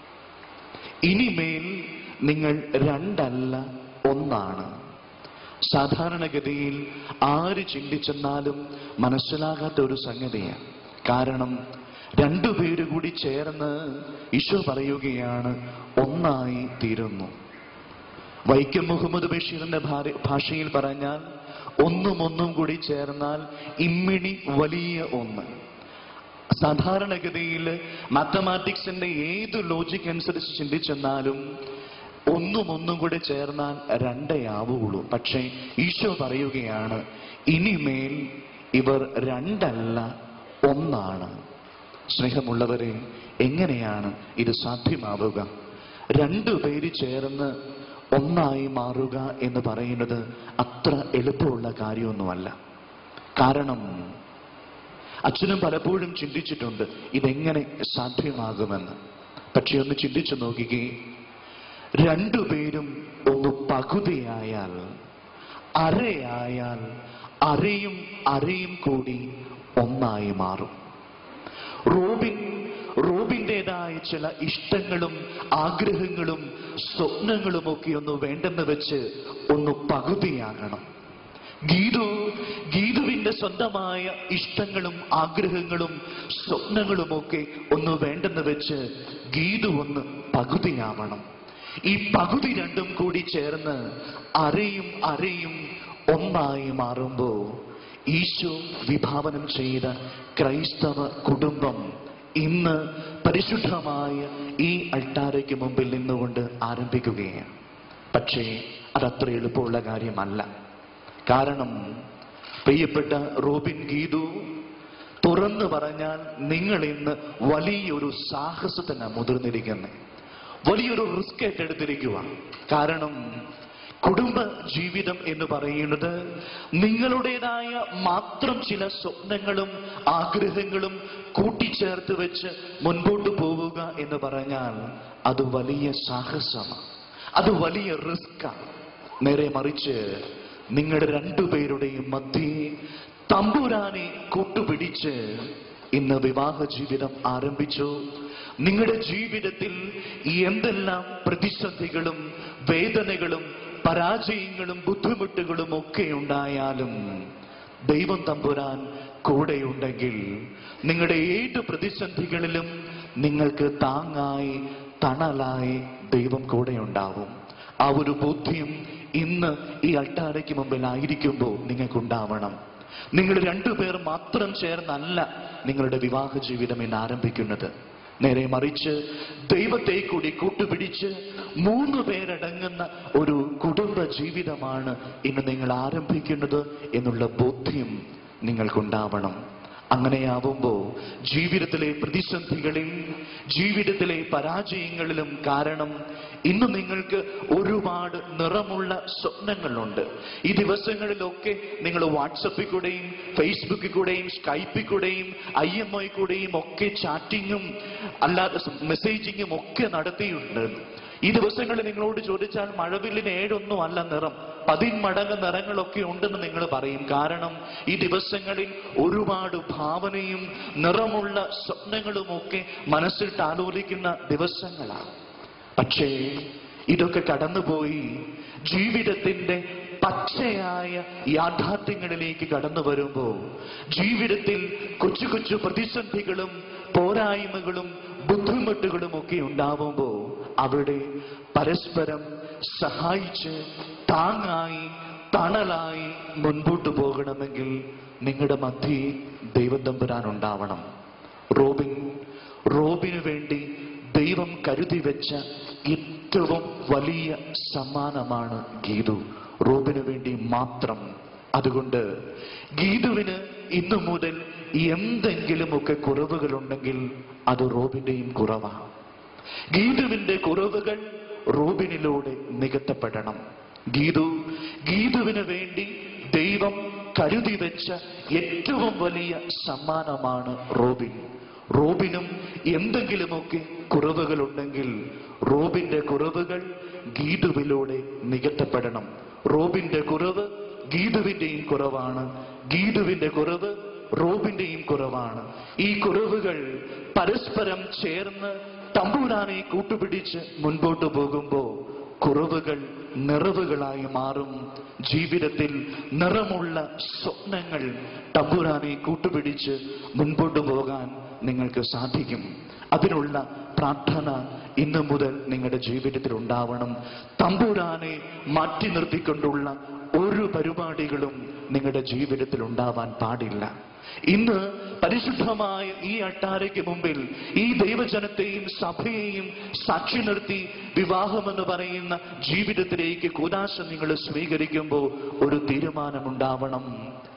ഇനിമേൽ നിങ്ങൾ രണ്ടല്ല ഒന്നാണ് സാധാരണഗതിയിൽ ആര് ചിന്തിച്ചെന്നാലും മനസ്സിലാകാത്ത ഒരു സംഗതിയാണ് കാരണം രണ്ടുപേര് കൂടി ചേർന്ന് ഈശോ പറയുകയാണ് ഒന്നായി തീരുന്നു വൈക്കം മുഹമ്മദ് ബഷീറിന്റെ ഭാര- ഭാഷയിൽ പറഞ്ഞാൽ ഒന്നും ഒന്നും കൂടി ചേർന്നാൽ ഇമ്മിണി വലിയ ഒന്ന് സാധാരണഗതിയിൽ മാത്തമാറ്റിക്സിന്റെ ഏത് ലോജിക് അനുസരിച്ച് ചിന്തിച്ചെന്നാലും ഒന്നും ഒന്നും കൂടി ചേർന്നാൽ രണ്ടേ ആവുകയുള്ളൂ പക്ഷേ ഈശോ പറയുകയാണ് ഇനിമേൽ ഇവർ രണ്ടല്ല ഒന്നാണ് സ്നേഹമുള്ളവരെ എങ്ങനെയാണ് ഇത് സാധ്യമാവുക രണ്ടു പേര് ചേർന്ന് ഒന്നായി മാറുക എന്ന് പറയുന്നത് അത്ര എളുപ്പമുള്ള കാര്യമൊന്നുമല്ല കാരണം അച്ഛനും പലപ്പോഴും ചിന്തിച്ചിട്ടുണ്ട് ഇതെങ്ങനെ സാധ്യമാകുമെന്ന് പക്ഷെ ഒന്ന് ചിന്തിച്ചു നോക്കിക്കേ രണ്ടുപേരും ഒന്ന് പകുതിയായാൽ അരയായാൽ അരയും അരയും കൂടി ഒന്നായി മാറും റോബിൻ റോബിൻ്റെതായ ചില ഇഷ്ടങ്ങളും ആഗ്രഹങ്ങളും സ്വപ്നങ്ങളും ഒക്കെ ഒന്ന് വേണ്ടെന്ന് വെച്ച് ഒന്ന് പകുതിയാകണം ഗീതു ഗീതുവിന്റെ സ്വന്തമായ ഇഷ്ടങ്ങളും ആഗ്രഹങ്ങളും സ്വപ്നങ്ങളുമൊക്കെ ഒന്ന് വേണ്ടെന്ന് വെച്ച് ഗീതു ഒന്ന് പകുതിയാവണം ഈ പകുതി രണ്ടും കൂടി ചേർന്ന് അരയും അരയും ഒന്നായി മാറുമ്പോ ഈശോ വിഭാവനം ചെയ്ത ക്രൈസ്തവ കുടുംബം ഇന്ന് പരിശുദ്ധമായ ഈ അൾട്ടാരയ്ക്ക് മുമ്പിൽ നിന്നുകൊണ്ട് ആരംഭിക്കുകയാണ് പക്ഷേ അതത്ര എളുപ്പമുള്ള കാര്യമല്ല കാരണം പ്രിയപ്പെട്ട റോബിൻ ഗീതു തുറന്നു പറഞ്ഞാൽ നിങ്ങൾ ഇന്ന് വലിയൊരു സാഹസത്തിന് മുതിർന്നിരിക്കുന്നത് വലിയൊരു റിസ്ക് ഏറ്റെടുത്തിരിക്കുക കാരണം കുടുംബ ജീവിതം എന്ന് പറയുന്നത് നിങ്ങളുടേതായ മാത്രം ചില സ്വപ്നങ്ങളും ആഗ്രഹങ്ങളും കൂട്ടിച്ചേർത്ത് വെച്ച് മുൻപോട്ട് പോവുക എന്ന് പറഞ്ഞാൽ അത് വലിയ സാഹസമാണ് അത് വലിയ റിസ്ക്കാണ് നേരെ മറിച്ച് നിങ്ങളുടെ രണ്ടുപേരുടെയും മധ്യേ തമ്പുരാനെ കൂട്ടുപിടിച്ച് ഇന്ന് വിവാഹ ജീവിതം ആരംഭിച്ചു നിങ്ങളുടെ ജീവിതത്തിൽ എന്തെല്ലാം പ്രതിസന്ധികളും വേദനകളും പരാജയങ്ങളും ബുദ്ധിമുട്ടുകളും ഒക്കെ ഉണ്ടായാലും ദൈവം തമ്പുരാൻ കൂടെയുണ്ടെങ്കിൽ നിങ്ങളുടെ ഏത് പ്രതിസന്ധികളിലും നിങ്ങൾക്ക് താങ്ങായി തണലായി ദൈവം കൂടെയുണ്ടാവും ആ ഒരു ബോധ്യം ഇന്ന് ഈ അൾട്ടാരയ്ക്ക് മുമ്പിലായിരിക്കുമ്പോൾ നിങ്ങൾക്കുണ്ടാവണം നിങ്ങൾ രണ്ടുപേർ മാത്രം ചേർന്നല്ല നിങ്ങളുടെ വിവാഹ ജീവിതം ഇന്ന് ആരംഭിക്കുന്നത് നേരെ മറിച്ച് ദൈവത്തെ കൂടി കൂട്ടുപിടിച്ച് മൂന്ന് പേരടങ്ങുന്ന ഒരു കുടുംബ ജീവിതമാണ് ഇന്ന് നിങ്ങൾ ആരംഭിക്കുന്നത് എന്നുള്ള ബോധ്യം നിങ്ങൾക്കുണ്ടാവണം അങ്ങനെയാവുമ്പോ ജീവിതത്തിലെ പ്രതിസന്ധികളിൽ ജീവിതത്തിലെ പരാജയങ്ങളിലും കാരണം ഇന്ന് നിങ്ങൾക്ക് ഒരുപാട് നിറമുള്ള സ്വപ്നങ്ങളുണ്ട് ഈ ദിവസങ്ങളിലൊക്കെ നിങ്ങൾ വാട്സപ്പിൽ കൂടെയും ഫേസ്ബുക്കിൽ കൂടെയും സ്കൈപ്പിൽ കൂടെയും ഐ എം ഐ കൂടെയും ഒക്കെ ചാറ്റിങ്ങും അല്ലാതെ മെസ്സേജിങ്ങും ഒക്കെ നടത്തിയിട്ടുണ്ട് ഈ ദിവസങ്ങളിൽ നിങ്ങളോട് ചോദിച്ചാൽ മഴവില്ലിന് ഏഴൊന്നും അല്ല നിറം പതിന്മടങ്ങ് നിറങ്ങളൊക്കെ ഉണ്ടെന്ന് നിങ്ങൾ പറയും കാരണം ഈ ദിവസങ്ങളിൽ ഒരുപാട് ഭാവനയും നിറമുള്ള സ്വപ്നങ്ങളുമൊക്കെ മനസ്സിൽ ആലോചിക്കുന്ന ദിവസങ്ങളാണ് പക്ഷേ ഇതൊക്കെ കടന്നുപോയി ജീവിതത്തിന്റെ പച്ചയായ യാഥാർത്ഥ്യങ്ങളിലേക്ക് കടന്നു വരുമ്പോൾ ജീവിതത്തിൽ കൊച്ചു കൊച്ചു പ്രതിസന്ധികളും പോരായ്മകളും ബുദ്ധിമുട്ടുകളും ഒക്കെ ഉണ്ടാവുമ്പോൾ അവിടെ പരസ്പരം സഹായിച്ച് താങ്ങായി തണലായി മുൻപോട്ട് പോകണമെങ്കിൽ നിങ്ങളുടെ മധ്യേ ദൈവത്തമ്പുരാൻ ഉണ്ടാവണം റോബിൻ റോബിനു വേണ്ടി ദൈവം കരുതി വെച്ച ഏറ്റവും വലിയ സമ്മാനമാണ് ഗീതു റോബിനു വേണ്ടി മാത്രം അതുകൊണ്ട് ഗീതുവിന് ഇന്നു മുതൽ എന്തെങ്കിലുമൊക്കെ കുറവുകളുണ്ടെങ്കിൽ അത് റോബിന്റെയും കുറവാണ് ഗീതുവിന്റെ കുറവുകൾ റോബിനിലൂടെ നികത്തപ്പെടണം ഗീതു ഗീതുവിന് വേണ്ടി ദൈവം കരുതി വെച്ച ഏറ്റവും വലിയ സമ്മാനമാണ് റോബിൻ റോബിനും എന്തെങ്കിലുമൊക്കെ കുറവുകളുണ്ടെങ്കിൽ റോബിന്റെ കുറവുകൾ ഗീതുവിലൂടെ നികത്തപ്പെടണം റോബിന്റെ കുറവ് ഗീതുവിന്റെയും കുറവാണ് ഗീതുവിന്റെ കുറവ് റോബിന്റെയും കുറവാണ് ഈ കുറവുകൾ പരസ്പരം ചേർന്ന് തമ്പൂരാനെ കൂട്ടുപിടിച്ച് മുൻപോട്ട് പോകുമ്പോ കുറവുകൾ നിറവുകളായി മാറും ജീവിതത്തിൽ നിറമുള്ള സ്വപ്നങ്ങൾ തമ്പുരാനെ കൂട്ടുപിടിച്ച് മുൻപോട്ട് പോകാൻ നിങ്ങൾക്ക് സാധിക്കും അതിനുള്ള പ്രാർത്ഥന ഇന്നു മുതൽ നിങ്ങളുടെ ജീവിതത്തിൽ ഉണ്ടാവണം തമ്പുരാനെ മാറ്റി നിർത്തിക്കൊണ്ടുള്ള ഒരു പരിപാടികളും നിങ്ങളുടെ ജീവിതത്തിൽ ഉണ്ടാവാൻ പാടില്ല ഇന്ന് പരിശുദ്ധമായ ഈ അട്ടാരയ്ക്ക് മുമ്പിൽ ഈ ദൈവജനത്തെയും സഭയെയും സാക്ഷി നിർത്തി വിവാഹമെന്ന് പറയുന്ന ജീവിതത്തിലേക്ക് കൂതാശ നിങ്ങൾ സ്വീകരിക്കുമ്പോൾ ഒരു തീരുമാനമുണ്ടാവണം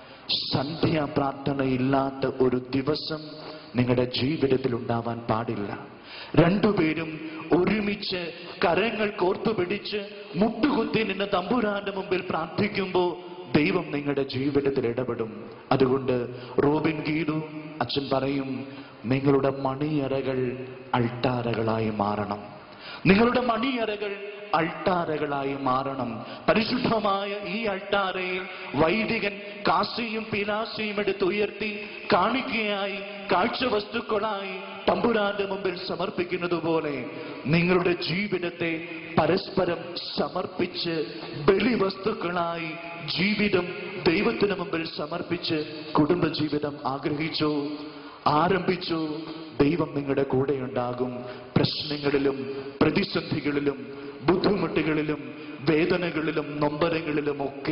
സന്ധ്യാ പ്രാർത്ഥനയില്ലാത്ത ഒരു ദിവസം നിങ്ങളുടെ ജീവിതത്തിൽ ഉണ്ടാവാൻ പാടില്ല രണ്ടുപേരും ഒരുമിച്ച് കരങ്ങൾ കോർത്തുപിടിച്ച് മുട്ടുകുത്തി നിന്ന് തമ്പുരാന്റെ മുമ്പിൽ പ്രാർത്ഥിക്കുമ്പോൾ ദൈവം നിങ്ങളുടെ ജീവിതത്തിൽ ഇടപെടും അതുകൊണ്ട് റോബിൻ ഗീഡു അച്ഛൻ പറയും നിങ്ങളുടെ മണിയറകൾ അൾട്ടാരകളായി മാറണം നിങ്ങളുടെ മണിയറകൾ അൾട്ടാരകളായി മാറണം പരിശുദ്ധമായ ഈ അൾട്ടാരയിൽ വൈദികൻ കാസിയും പിലാസിയും എടുത്തുയർത്തി കാണിക്കയായി കാഴ്ചവസ്തുക്കളായി തമ്പുരാന്റെ മുമ്പിൽ സമർപ്പിക്കുന്നത് പോലെ നിങ്ങളുടെ ജീവിതത്തെ പരസ്പരം സമർപ്പിച്ച് ബലിവസ്തുക്കളായി ജീവിതം ദൈവത്തിന് മുമ്പിൽ സമർപ്പിച്ച് കുടുംബജീവിതം ആഗ്രഹിച്ചു ആരംഭിച്ചു ദൈവം നിങ്ങളുടെ കൂടെയുണ്ടാകും പ്രശ്നങ്ങളിലും പ്രതിസന്ധികളിലും ബുദ്ധിമുട്ടുകളിലും വേദനകളിലും നൊമ്പരങ്ങളിലും ഒക്കെ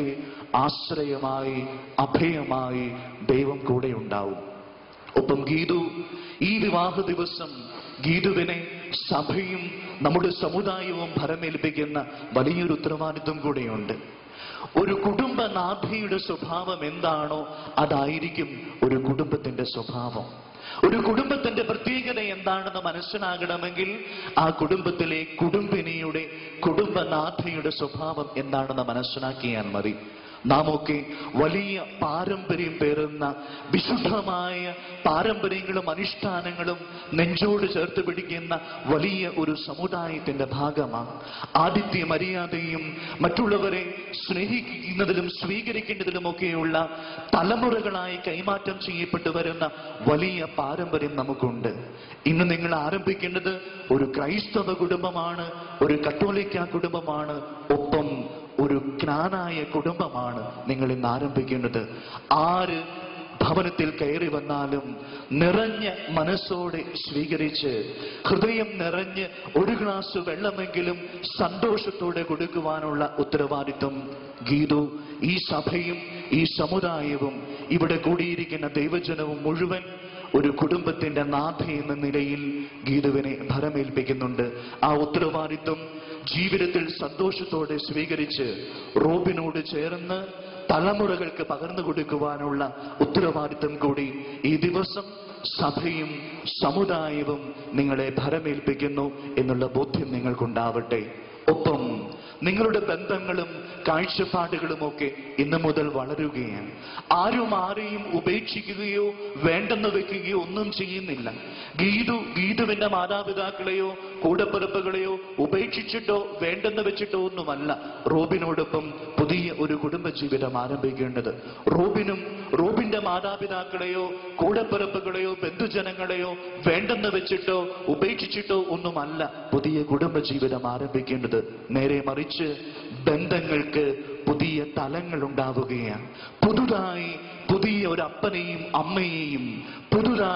ആശ്രയമായി അഭയമായി ദൈവം കൂടെ ഉണ്ടാവും ഒപ്പം ഗീതു ഈ വിവാഹ ദിവസം ഗീതുവിനെ സഭയും നമ്മുടെ സമുദായവും ഭരമേൽപ്പിക്കുന്ന വലിയൊരു ഉത്തരവാദിത്വം കൂടെയുണ്ട് ഒരു കുടുംബനാഥയുടെ സ്വഭാവം എന്താണോ അതായിരിക്കും ഒരു കുടുംബത്തിന്റെ സ്വഭാവം ഒരു കുടുംബത്തിന്റെ പ്രത്യേകത എന്താണെന്ന് മനസ്സിലാകണമെങ്കിൽ ആ കുടുംബത്തിലെ കുടുംബിനിയുടെ കുടുംബനാഥയുടെ സ്വഭാവം എന്താണെന്ന് മനസ്സിലാക്കിയാൽ മതി നാം ഒക്കെ വലിയ പാരമ്പര്യം പേറുന്ന വിശുദ്ധമായ പാരമ്പര്യങ്ങളും അനുഷ്ഠാനങ്ങളും നെഞ്ചോട് ചേർത്ത് പിടിക്കുന്ന വലിയ ഒരു സമുദായത്തിന്റെ ഭാഗമാണ് ആദിത്യ മര്യാദയും മറ്റുള്ളവരെ സ്നേഹിക്കുന്നതിലും സ്വീകരിക്കേണ്ടതിലുമൊക്കെയുള്ള തലമുറകളായി കൈമാറ്റം ചെയ്യപ്പെട്ടു വരുന്ന വലിയ പാരമ്പര്യം നമുക്കുണ്ട് ഇന്ന് നിങ്ങൾ ആരംഭിക്കേണ്ടത് ഒരു ക്രൈസ്തവ കുടുംബമാണ് ഒരു കത്തോലിക്ക കുടുംബമാണ് ഒപ്പം ഒരു ജ്ഞാനായ കുടുംബമാണ് നിങ്ങൾ ഇന്ന് ആരംഭിക്കേണ്ടത് ആര് ഭവനത്തിൽ കയറി വന്നാലും നിറഞ്ഞ മനസ്സോടെ സ്വീകരിച്ച് ഹൃദയം നിറഞ്ഞ് ഒരു ഗ്ലാസ് വെള്ളമെങ്കിലും സന്തോഷത്തോടെ കൊടുക്കുവാനുള്ള ഉത്തരവാദിത്വം ഗീതു ഈ സഭയും ഈ സമുദായവും ഇവിടെ കൂടിയിരിക്കുന്ന ദൈവജനവും മുഴുവൻ ഒരു കുടുംബത്തിന്റെ നാഥ എന്ന നിലയിൽ ഗീതുവിനെ ഭരമേൽപ്പിക്കുന്നുണ്ട് ആ ഉത്തരവാദിത്വം ജീവിതത്തിൽ സന്തോഷത്തോടെ സ്വീകരിച്ച് റോബിനോട് ചേർന്ന് തലമുറകൾക്ക് പകർന്നു കൊടുക്കുവാനുള്ള ഉത്തരവാദിത്വം കൂടി ഈ ദിവസം സഭയും സമുദായവും നിങ്ങളെ ഭരമേൽപ്പിക്കുന്നു എന്നുള്ള ബോധ്യം നിങ്ങൾക്കുണ്ടാവട്ടെ ഒപ്പം നിങ്ങളുടെ ബന്ധങ്ങളും കാഴ്ചപ്പാടുകളുമൊക്കെ ഇന്നു മുതൽ വളരുകയാണ് ആരും ആരെയും ഉപേക്ഷിക്കുകയോ വേണ്ടെന്ന് വെക്കുകയോ ഒന്നും ചെയ്യുന്നില്ല ഗീതു ഗീതുവിന്റെ മാതാപിതാക്കളെയോ കൂടപ്പിറപ്പുകളെയോ ഉപേക്ഷിച്ചിട്ടോ വേണ്ടെന്ന് വെച്ചിട്ടോ ഒന്നുമല്ല റോബിനോടൊപ്പം പുതിയ ഒരു കുടുംബജീവിതം ആരംഭിക്കേണ്ടത് റോബിനും റോബിന്റെ മാതാപിതാക്കളെയോ കൂടപ്പിറപ്പുകളെയോ ബന്ധുജനങ്ങളെയോ വേണ്ടെന്ന് വെച്ചിട്ടോ ഉപേക്ഷിച്ചിട്ടോ ഒന്നുമല്ല പുതിയ കുടുംബജീവിതം ആരംഭിക്കേണ്ടത് നേരെ മറിച്ച് ബന്ധങ്ങൾക്ക് പുതിയ തലങ്ങൾ ഉണ്ടാവുകയാണ് പുതുതായി പുതിയ ഒരു അപ്പനെയും അമ്മയെയും പുതുതായി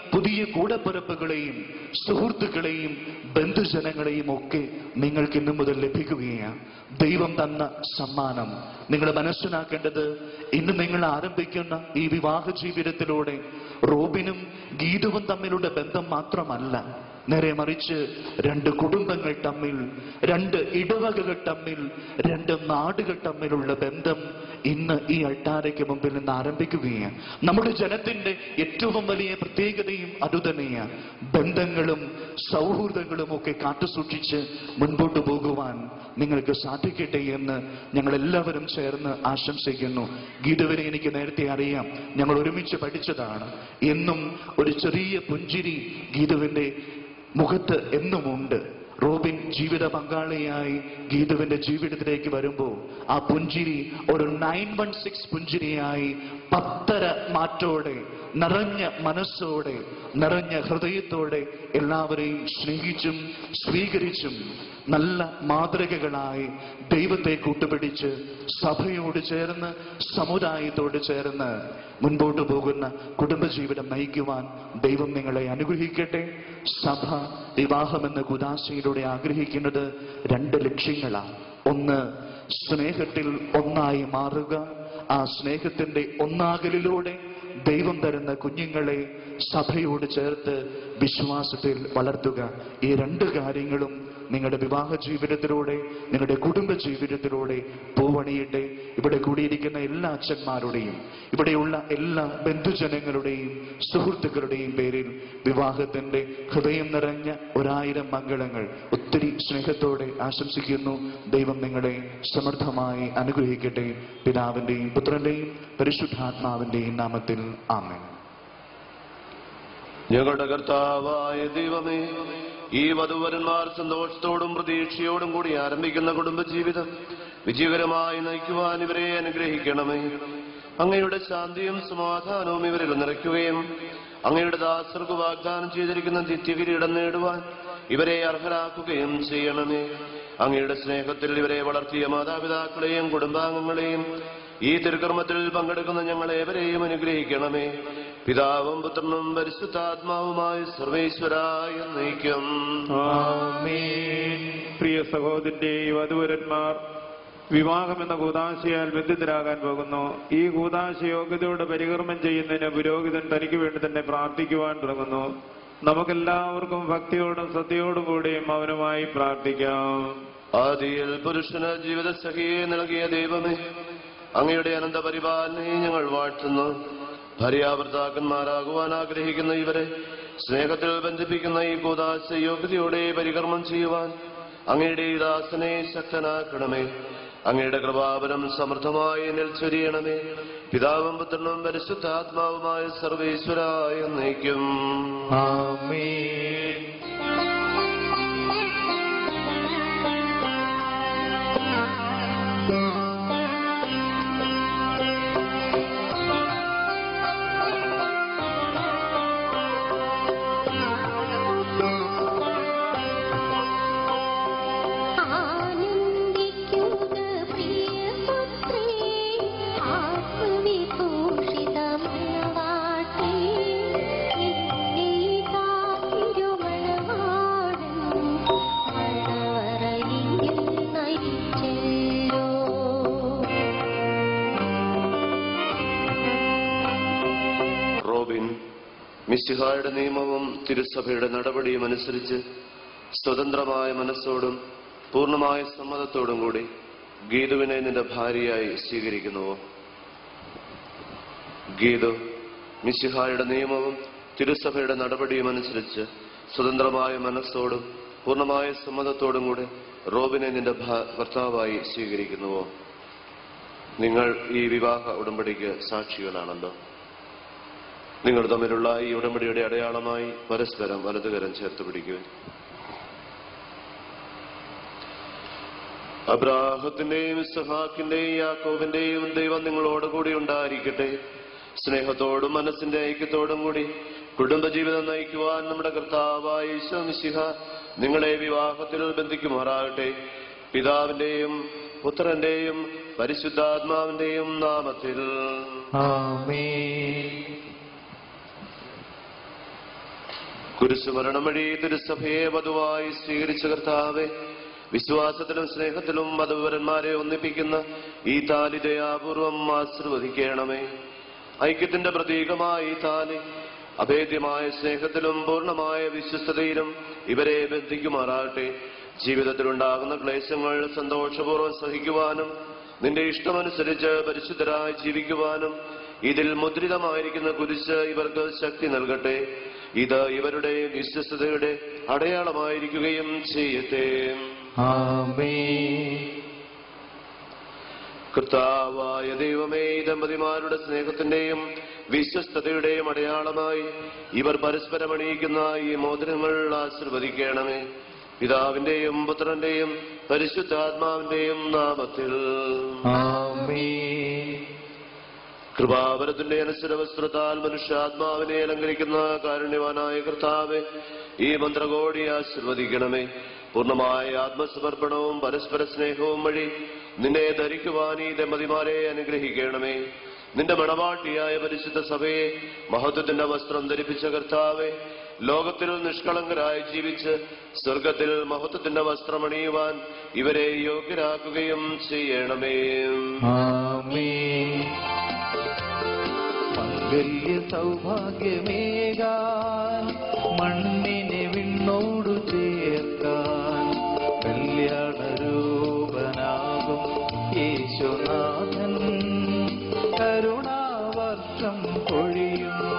പുതിയ കൂടപ്പിറപ്പുകളെയും സുഹൃത്തുക്കളെയും ബന്ധുജനങ്ങളെയും ഒക്കെ നിങ്ങൾക്ക് ഇന്നു മുതൽ ലഭിക്കുകയാണ് ദൈവം തന്ന സമ്മാനം നിങ്ങൾ മനസ്സിലാക്കേണ്ടത് ഇന്ന് നിങ്ങൾ ആരംഭിക്കുന്ന ഈ വിവാഹ ജീവിതത്തിലൂടെ റോബിനും ഗീതുവും തമ്മിലുള്ള ബന്ധം മാത്രമല്ല നേരെ മറിച്ച് രണ്ട് കുടുംബങ്ങൾ തമ്മിൽ രണ്ട് ഇടവകകൾ തമ്മിൽ രണ്ട് നാടുകൾ തമ്മിലുള്ള ബന്ധം ഇന്ന് ഈ അൾട്ടാരയ്ക്ക് മുമ്പിൽ നിന്ന് ആരംഭിക്കുകയാണ് നമ്മുടെ ജനത്തിന്റെ ഏറ്റവും വലിയ പ്രത്യേകതയും അതുതന്നെയാണ് ബന്ധങ്ങളും സൗഹൃദങ്ങളും ഒക്കെ കാത്തുസൂക്ഷിച്ച് മുൻപോട്ട് പോകുവാൻ നിങ്ങൾക്ക് സാധിക്കട്ടെ എന്ന് ഞങ്ങൾ എല്ലാവരും ചേർന്ന് ആശംസിക്കുന്നു ഗീതവരെ എനിക്ക് നേരത്തെ അറിയാം ഞങ്ങൾ ഒരുമിച്ച് പഠിച്ചതാണ് എന്നും ഒരു ചെറിയ പുഞ്ചിരി ഗീതുവിന്റെ മുഖത്ത് എന്നുമുണ്ട് റോബിൻ ജീവിത പങ്കാളിയായി ഗീതുവിന്റെ ജീവിതത്തിലേക്ക് വരുമ്പോൾ ആ പുഞ്ചിരി ഒരു നയൻ വൺ സിക്സ് പുഞ്ചിരിയായി പത്തര മാറ്റോടെ നിറഞ്ഞ മനസ്സോടെ നിറഞ്ഞ ഹൃദയത്തോടെ എല്ലാവരെയും സ്നേഹിച്ചും സ്വീകരിച്ചും നല്ല മാതൃകകളായി ദൈവത്തെ കൂട്ടുപിടിച്ച് സഭയോട് ചേർന്ന് സമുദായത്തോട് ചേർന്ന് മുൻപോട്ട് പോകുന്ന കുടുംബജീവിതം നയിക്കുവാൻ ദൈവം നിങ്ങളെ അനുഗ്രഹിക്കട്ടെ സഭ വിവാഹമെന്ന കുദാശയിലൂടെ ആഗ്രഹിക്കുന്നത് രണ്ട് ലക്ഷ്യങ്ങളാണ് ഒന്ന് സ്നേഹത്തിൽ ഒന്നായി മാറുക ആ സ്നേഹത്തിന്റെ ഒന്നാകലിലൂടെ ദൈവം തരുന്ന കുഞ്ഞുങ്ങളെ സഭയോട് ചേർത്ത് വിശ്വാസത്തിൽ വളർത്തുക ഈ രണ്ട് കാര്യങ്ങളും നിങ്ങളുടെ വിവാഹ ജീവിതത്തിലൂടെ നിങ്ങളുടെ കുടുംബ ജീവിതത്തിലൂടെ പൂവണിയട്ടെ ഇവിടെ കൂടിയിരിക്കുന്ന എല്ലാ അച്ഛന്മാരുടെയും ഇവിടെയുള്ള എല്ലാ ബന്ധുജനങ്ങളുടെയും സുഹൃത്തുക്കളുടെയും പേരിൽ വിവാഹത്തിന്റെ ഹൃദയം നിറഞ്ഞ ഒരായിരം മംഗളങ്ങൾ ഒത്തിരി സ്നേഹത്തോടെ ആശംസിക്കുന്നു ദൈവം നിങ്ങളെ സമൃദ്ധമായി അനുഗ്രഹിക്കട്ടെ പിതാവിന്റെയും പുത്രന്റെയും പരിശുദ്ധാത്മാവിന്റെയും നാമത്തിൽ ആമേൻ ഞങ്ങളുടെ കർത്താവായ ദൈവമേ ഈ വധുവരന്മാർ സന്തോഷത്തോടും പ്രതീക്ഷയോടും കൂടി ആരംഭിക്കുന്ന കുടുംബജീവിതം വിജയകരമായി നയിക്കുവാൻ ഇവരെ അനുഗ്രഹിക്കണമേ അങ്ങയുടെ ശാന്തിയും സമാധാനവും ഇവരിൽ നിറയ്ക്കുകയും അങ്ങയുടെ ദാസർക്ക് വാഗ്ദാനം ചെയ്തിരിക്കുന്ന നിത്യകിരീടം നേടുവാൻ ഇവരെ അർഹരാക്കുകയും ചെയ്യണമേ അങ്ങയുടെ സ്നേഹത്തിൽ ഇവരെ വളർത്തിയ മാതാപിതാക്കളെയും കുടുംബാംഗങ്ങളെയും ഈ തിരുക്കർമ്മത്തിൽ പങ്കെടുക്കുന്ന ഞങ്ങളേവരെയും അനുഗ്രഹിക്കണമേ പിതാവും പുത്രനും പരിശുദ്ധാത്മാവുമായി സർവേശ്വരായ നയിക്കും പ്രിയ സഹോദരന്റെ വധുവരന്മാർ വിവാഹം എന്ന കൂതാശയാൽ ബന്ധിതരാകാൻ പോകുന്നു ഈ കൂതാശ യോഗ്യതയോടെ പരികർമ്മം ചെയ്യുന്നതിന് പുരോഹിതൻ തനിക്ക് വേണ്ടി തന്നെ പ്രാർത്ഥിക്കുവാൻ തുടങ്ങുന്നു നമുക്കെല്ലാവർക്കും ഭക്തിയോടും ശ്രദ്ധയോടും കൂടിയും അവനുമായി പ്രാർത്ഥിക്കാം ആദിയിൽ പുരുഷന് ജീവിത സഖിയെ നൽകിയ ദൈവമേ അങ്ങയുടെ അനന്ത പരിപാലനയെ ഞങ്ങൾ വാഴ്ത്തുന്നു ഭാര്യാഭർത്താക്കന്മാരാകുവാൻ ആഗ്രഹിക്കുന്ന ഇവരെ സ്നേഹത്തിൽ ബന്ധിപ്പിക്കുന്ന ഈ കൂതാശ യോഗ്യതയോടെ പരികർമ്മം ചെയ്യുവാൻ അങ്ങയുടെ ഈ ദാസനെ ശക്തനാക്കണമേ അങ്ങയുടെ കൃപാവനം സമൃദ്ധമായി എന്നിൽ ചൊരിയണമേ പിതാവും പുത്രനും പരിശുദ്ധാത്മാവുമായ സർവേശ്വരായ നയിക്കും ആനന്ദിക്കുക പ്രിയപുത്രേ ആത്മവിഭൂഷിതമണവാട്ടി എന്നീതാ തിരുമണവാളൻ മണവറയിൽ നയിച്ചല്ലോ റോബിൻ മിശിഹായുടെ നിയമവും തിരുസഭയുടെ നടപടിയും അനുസരിച്ച് സ്വതന്ത്രമായ മനസ്സോടും പൂർണ്ണമായ സമ്മതത്തോടും കൂടി ഗീതുവിനെ നിന്റെ ഭാര്യയായി സ്വീകരിക്കുന്നുവോ ഗീതു മിശിഹായുടെ നിയമവും തിരുസഭയുടെ നടപടിയും അനുസരിച്ച് സ്വതന്ത്രമായ മനസ്സോടും പൂർണ്ണമായ സമ്മതത്തോടും കൂടി റോബിനെ നിന്റെ ഭ- ഭർത്താവായി സ്വീകരിക്കുന്നുവോ നിങ്ങൾ ഈ വിവാഹ ഉടമ്പടിക്ക് സാക്ഷികളാണല്ലോ നിങ്ങൾ തമ്മിലുള്ള ഈ ഉടമ്പടിയുടെ അടയാളമായി പരസ്പരം വലതുകരം ചേർത്ത് പിടിക്കുക അബ്രാഹത്തിന്റെയും ഇസ്ഹാക്കിന്റെയും യാക്കോബിന്റെയും ദൈവം നിങ്ങളോടുകൂടി ഉണ്ടായിരിക്കട്ടെ സ്നേഹത്തോടും മനസ്സിന്റെ ഐക്യത്തോടും കൂടി കുടുംബജീവിതം നയിക്കുവാൻ നമ്മുടെ കർത്താവായ ഈശോ മിശിഹ നിങ്ങളെ വിവാഹത്തിൽ ബന്ധിക്കുമാറാകട്ടെ പിതാവിന്റെയും പുത്രന്റെയും പരിശുദ്ധാത്മാവിന്റെയും നാമത്തിൽ കുരിശുമരണം വഴി തിരുസഭയെ വധുവായി സ്വീകരിച്ച കർത്താവെ വിശ്വാസത്തിലും സ്നേഹത്തിലും വധുവരന്മാരെ ഒന്നിപ്പിക്കുന്ന ഈ താലി ദയാപൂർവം ആശീർവദിക്കണമേ ഐക്യത്തിന്റെ പ്രതീകമായ ഈ താലി അഭേദ്യമായ സ്നേഹത്തിലും പൂർണ്ണമായ വിശ്വസ്തതയിലും ഇവരെ ബന്ധിക്കുമാറാകട്ടെ ജീവിതത്തിലുണ്ടാകുന്ന ക്ലേശങ്ങൾ സന്തോഷപൂർവ്വം സഹിക്കുവാനും നിന്റെ ഇഷ്ടമനുസരിച്ച് പരിശുദ്ധരായി ജീവിക്കുവാനും ഇതിൽ മുദ്രിതമായിരിക്കുന്ന കുരിശ് ഇവർക്ക് ശക്തി നൽകട്ടെ ഇത് ഇവരുടെ വിശ്വസ്തതയുടെ അടയാളമായിരിക്കുകയും ചെയ്യട്ടെ കർത്താവായ ദൈവമേ ഈ ദമ്പതിമാരുടെ സ്നേഹത്തിന്റെയും വിശ്വസ്തതയുടെയും അടയാളമായി ഇവർ പരസ്പരം അണിയിക്കുന്ന ഈ മോതിരങ്ങൾ ആശീർവദിക്കണമേ പിതാവിന്റെയും പുത്രന്റെയും പരിശുദ്ധാത്മാവിന്റെയും നാമത്തിൽ കൃപാവരത്തിന്റെ അനുസരവസ്ത്രത്താൽ മനുഷ്യാത്മാവിനെ അലങ്കരിക്കുന്ന കാരുണ്യവാനായ കർത്താവെ ഈ മന്ത്രകോടി ആശീർവദിക്കണമേ പൂർണ്ണമായ ആത്മസമർപ്പണവും പരസ്പര സ്നേഹവും വഴി നിന്നെ ധരിക്കുവാൻ ഈ ദമ്പതിമാരെ അനുഗ്രഹിക്കണമേ നിന്റെ മണവാട്ടിയായ പരിശുദ്ധ സഭയെ മഹത്വത്തിന്റെ വസ്ത്രം ധരിപ്പിച്ച കർത്താവെ ലോകത്തിൽ നിഷ്കളങ്കരായി ജീവിച്ച് സ്വർഗത്തിൽ മഹത്വത്തിന്റെ വസ്ത്രം അണിയുവാൻ ഇവരെ യോഗ്യരാക്കുകയും ചെയ്യണമേ മംഗല്യ സൗഭാഗ്യമേകാൻ മണ്ണിനെ വിണ്ണോടു ചേർക്കാൻ കല്യാണ രൂപനാകും യേശുനാഥൻ കരുണാവർഷം പൊഴിയുന്നു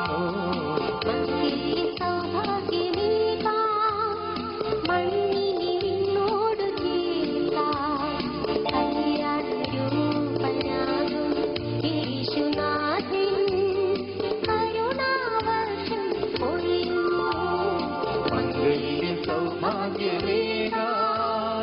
മംഗല്യ സൗഭാഗ്യമേകാൻ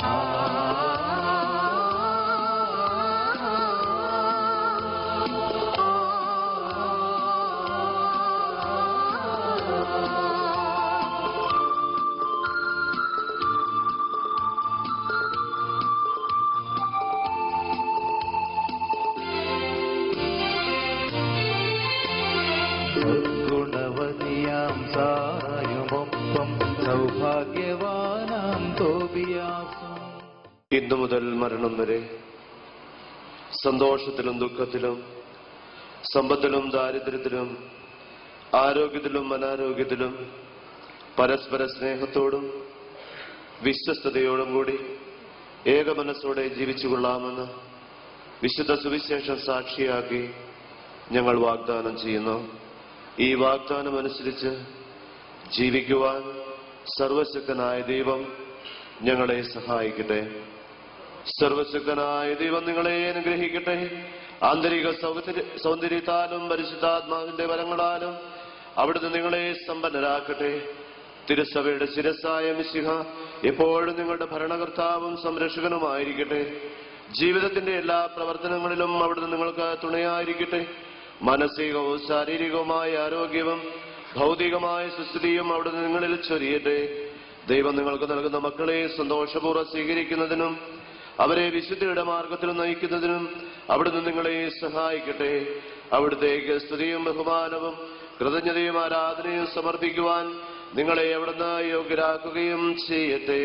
ഗുണവതിയാം സായുമൊപ്പം സൗഭാഗ്യവാനാം തോബിയാസും ഇന്നു മുതൽ മരണം വരെ സന്തോഷത്തിലും ദുഃഖത്തിലും സമ്പത്തിലും ദാരിദ്ര്യത്തിലും ആരോഗ്യത്തിലും അനാരോഗ്യത്തിലും പരസ്പര സ്നേഹത്തോടും വിശ്വസ്തയോടും കൂടി ഏകമനസ്സോടെ ജീവിച്ചുകൊള്ളാമെന്ന് വിശുദ്ധ സുവിശേഷം സാക്ഷിയാക്കി ഞങ്ങൾ വാഗ്ദാനം ചെയ്യുന്നു ഈ വാഗ്ദാനം അനുസരിച്ച് ജീവിക്കുവാൻ സർവശക്തനായ ദൈവം ഞങ്ങളെ സഹായിക്കട്ടെ സർവശക്തനായ ദൈവം നിങ്ങളെ അനുഗ്രഹിക്കട്ടെ ആന്തരിക സൗന്ദര്യ സൗന്ദര്യത്താലും പരിശുദ്ധാത്മാവിന്റെ വരങ്ങളാലും അവിടുന്ന് നിങ്ങളെ സമ്പന്നരാക്കട്ടെ തിരുസഭയുടെ ശിരസായ മിശിഹ എപ്പോഴും നിങ്ങളുടെ ഭരണകർത്താവും സംരക്ഷകനുമായിരിക്കട്ടെ ജീവിതത്തിന്റെ എല്ലാ പ്രവർത്തനങ്ങളിലും അവിടുന്ന് നിങ്ങൾക്ക് തുണയായിരിക്കട്ടെ മാനസികവും ശാരീരികവുമായ ആരോഗ്യവും ഭൗതികമായ സുസ്ഥിതിയും അവിടുന്ന് നിങ്ങളിൽ ചൊരിയട്ടെ ദൈവം നിങ്ങൾക്ക് നൽകുന്ന മക്കളെ സന്തോഷപൂർവ്വം സ്വീകരിക്കുന്നതിനും അവരെ വിശുദ്ധിയുടെ മാർഗത്തിൽ നയിക്കുന്നതിനും അവിടുന്ന് നിങ്ങളെ സഹായിക്കട്ടെ അവിടുത്തേക്ക് സ്തുതിയും ബഹുമാനവും കൃതജ്ഞതയും ആരാധനയും സമർപ്പിക്കുവാൻ നിങ്ങളെ അവിടുന്ന് യോഗ്യരാക്കുകയും ചെയ്യട്ടെ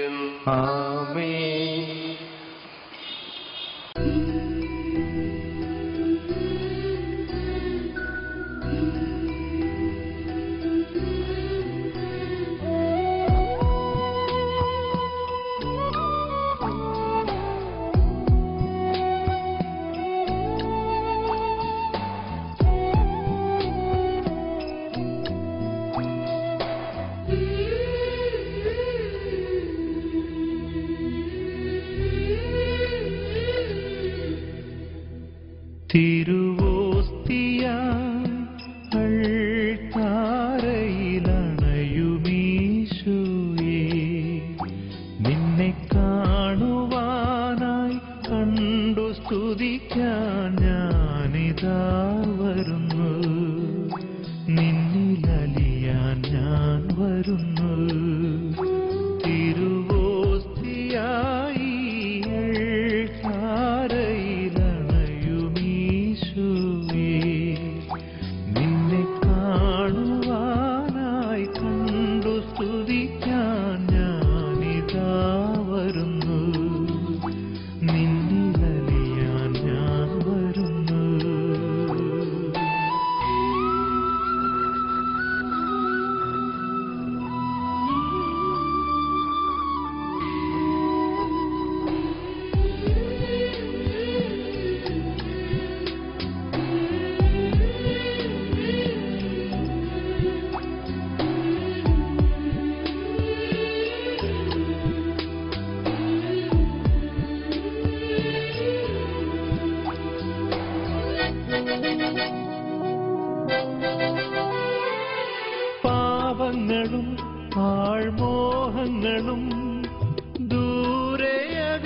തിരുവോസ്തിയ അൾത്താരയിലണയുമീശുയേ നിന്നെ കാണുവാനായി കണ്ടു സ്തുതിക്കാൻ ഞാനിതാ വരുന്നു നിന്നിലലിയാൻ ഞാൻ വരുന്നു തിരുവോസ്തിയായി അൾത്താരയിലണയുമീശുവേ നിന്നെ കാണുവാനായി കണ്ടു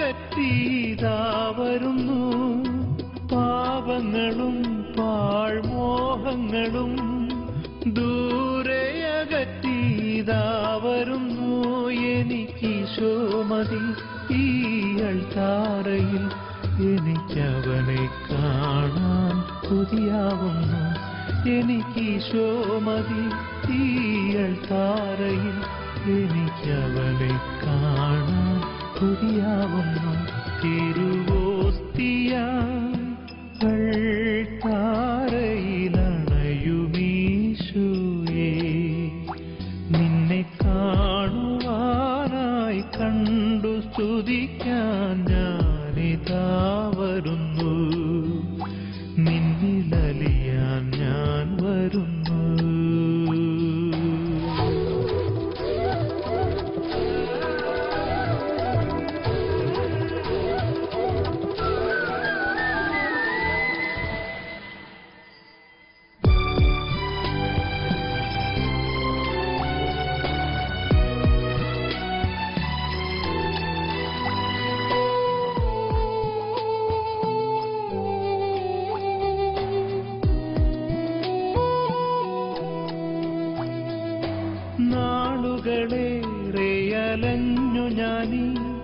അകറ്റിയതാ വരുന്നു പാപങ്ങളും പാഴ്മോഹങ്ങളും ദൂരെയകറ്റിയതാ വരുന്നു എനിക്കീശോ മതി ഈ അൾത്താരയിൽ എനിക്കവനെ കാണാൻ കൊതിയാവുന്നു എനിക്കീശോ മതി ഈ അൾത്താരയിൽ എനിക്കവനെ കാണാൻ കൊതിയാവുന്നു തിരുവോസ്തിയായി താരയിലണയുമീശോയേ നിന്നെ കാണുവാനായി കണ്ടു സ്തുതിക്കാൻ ഞാനിതാ വരുന്നു നിന്നിലലിയാൻ ഞാൻ വരുന്നു നാളുകളേറെ അലഞ്ഞു ഞാനീ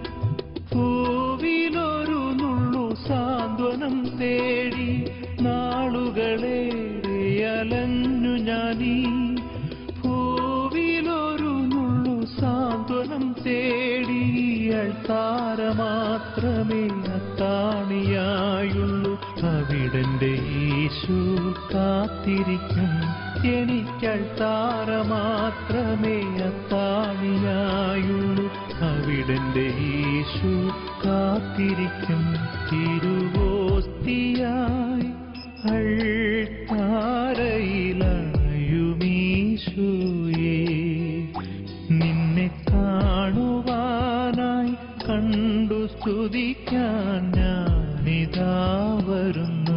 പൂവിലൊരു നുള്ളു സാന്ത്വനം തേടി നാളുകളേറെ അലഞ്ഞു ഞാനീ പൂവിലൊരു നുള്ളു സാന്ത്വനം തേടി അൾത്താര മാത്രമേ അത്താണിയായുള്ളൂ അവിടന്റെ ഈശോ കാത്തിരിക്കും എനിക്കൾത്താര മാത്രമേ അത്താണിയായുള്ളൂ അവിടന്റെ ഈശോ കാത്തിരിക്കും തിരുവോസ്തിയായി അൾത്താരയിലണയുമീശോയേ നിന്നെ കാണുവാനായി കണ്ടു സ്തുതിക്കാൻ ഞാനിതാ വരുന്നു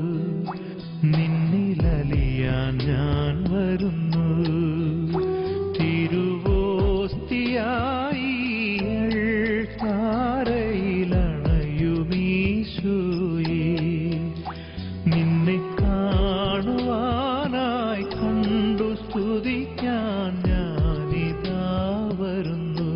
നിന്നിലലിയാൻ ഞാൻ വരുന്നു തിരുവോസ്തിയായി താരയിലണയുമീശോയേ നിന്നെ കാണുവാനായി കണ്ടു സ്തുതിക്കാൻ ഞാനിതാ വരുന്നു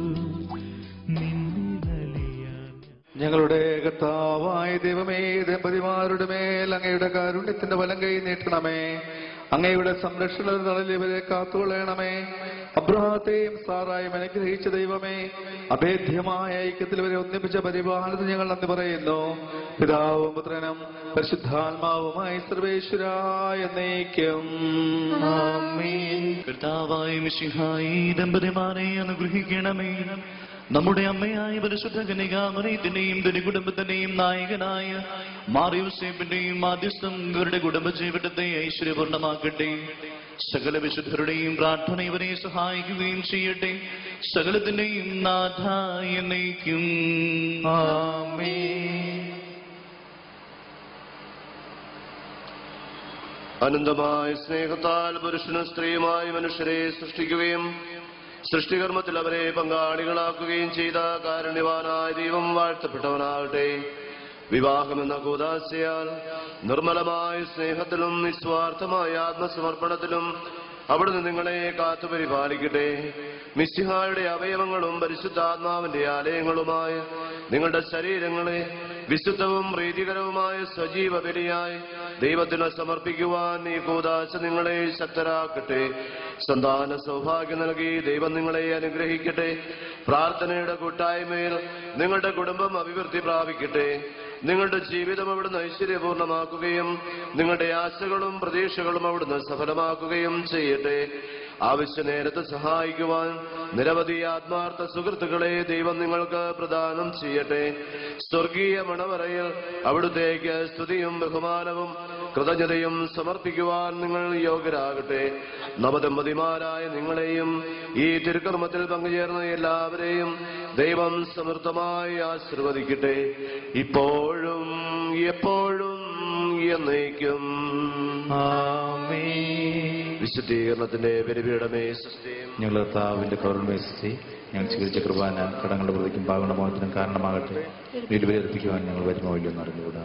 നിന്നിലലിയാൻ ഞങ്ങളുടെ കർത്താവായ ദൈവമേ ദമ്പതിമാരുടെ മേൽ അങ്ങയുടെ കാരുണ്യത്തിന്റെ വലം കൈ നീട്ടണമേ അങ്ങയുടെ സംരക്ഷണ തണലിൽ ഇവരെ കാത്തുകൊള്ളണമേ അബ്രഹത്തെയും സാറായും അനുഗ്രഹിച്ച ദൈവമേ അഭേദ്യമായ ഐക്യത്തിൽ ഇവരെ ഒന്നിപ്പിച്ച പരിപാലനത്തിന് ഞങ്ങൾ നന്ദി പറയുന്നു പിതാവും പുത്രനും പരിശുദ്ധാത്മാവുമായി സർവേശ്വരായ എന്നേക്കും ആമേൻ കർത്താവായ മിശിഹായി ദമ്പതിമാരെ അനുഗ്രഹിക്കണമേ നമ്മുടെ അമ്മയായ പരിശുദ്ധ കനികാമറിയത്തിന്റെയും തിരു കുടുംബത്തിന്റെയും നായകനായ മാറിയൂസേപ്പിന്റെയും മാധ്യസ്ഥം ഇവരുടെ കുടുംബജീവിതത്തെ ഐശ്വര്യപൂർണമാക്കട്ടെ സകല വിശുദ്ധരുടെയും പ്രാർത്ഥന ഇവരെ സഹായിക്കുകയും ചെയ്യട്ടെ സകലത്തിന്റെയും നാഥായ നയിക്കും അനന്തമായ സ്നേഹത്താൽ പുരുഷനും സ്ത്രീയുമായി മനുഷ്യരെ സൃഷ്ടിക്കുകയും സൃഷ്ടികർമ്മത്തിൽ അവരെ പങ്കാളികളാക്കുകയും ചെയ്ത കാരുണ്യവാനായ ദൈവം വാഴ്ത്തപ്പെട്ടവനാകട്ടെ വിവാഹമെന്ന കൂതാശയാൽ നിർമ്മലമായ സ്നേഹത്തിലും നിസ്വാർത്ഥമായ ആത്മസമർപ്പണത്തിലും അവിടുന്ന് നിങ്ങളെ കാത്തുപരിപാലിക്കട്ടെ മിസ്സിഹായുടെ അവയവങ്ങളും പരിശുദ്ധാത്മാവിന്റെ ആലയങ്ങളുമായ നിങ്ങളുടെ ശരീരങ്ങളെ വിശുദ്ധവും പ്രീതികരവുമായ സജീവ ബലിയായി ദൈവത്തിന് സമർപ്പിക്കുവാൻ ഈ കൂതാശ നിങ്ങളെ ശക്തരാക്കട്ടെ സന്താന സൗഭാഗ്യം നൽകി ദൈവം നിങ്ങളെ അനുഗ്രഹിക്കട്ടെ പ്രാർത്ഥനയുടെ കൂട്ടായ്മയിൽ നിങ്ങളുടെ കുടുംബം അഭിവൃദ്ധി പ്രാപിക്കട്ടെ നിങ്ങളുടെ ജീവിതം അവിടുന്ന് ഐശ്വര്യപൂർണമാക്കുകയും നിങ്ങളുടെ ആശകളും പ്രതീക്ഷകളും അവിടുന്ന് സഫലമാക്കുകയും ചെയ്യട്ടെ ആവശ്യ നേരത്ത് സഹായിക്കുവാൻ നിരവധി ആത്മാർത്ഥ സുഹൃത്തുക്കളെ ദൈവം നിങ്ങൾക്ക് പ്രദാനം ചെയ്യട്ടെ സ്വർഗീയ മണവറയിൽ അവിടുത്തേക്ക് സ്തുതിയും ബഹുമാനവും കൃതജ്ഞതയും സമർപ്പിക്കുവാൻ നിങ്ങൾ യോഗ്യരാകട്ടെ നവദമ്പതിമാരായ നിങ്ങളെയും ഈ തിരുക്കർമ്മത്തിൽ പങ്കുചേർന്ന എല്ലാവരെയും ദൈവം സമൃദ്ധമായി ആശീർവദിക്കട്ടെ ഇപ്പോഴും എപ്പോഴും എന്നേക്കും വിശുദ്ധീകരണത്തിന്റെ ബലിപീഠമേ സുസ്ഥയും ഞങ്ങൾ കർത്താവിന്റെ കരുണമേശി ഞങ്ങൾ സ്വീകരിച്ച കൃപാന കടങ്ങളുടെ പ്രതിക്കും പാകണമോചനം കാരണമാകട്ടെ വീടുപരി അർപ്പിക്കുവാൻ ഞങ്ങൾ വരുമോ ഇല്ലെന്ന് അറിഞ്ഞുകൂടാ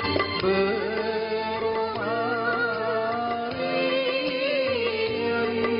Maria.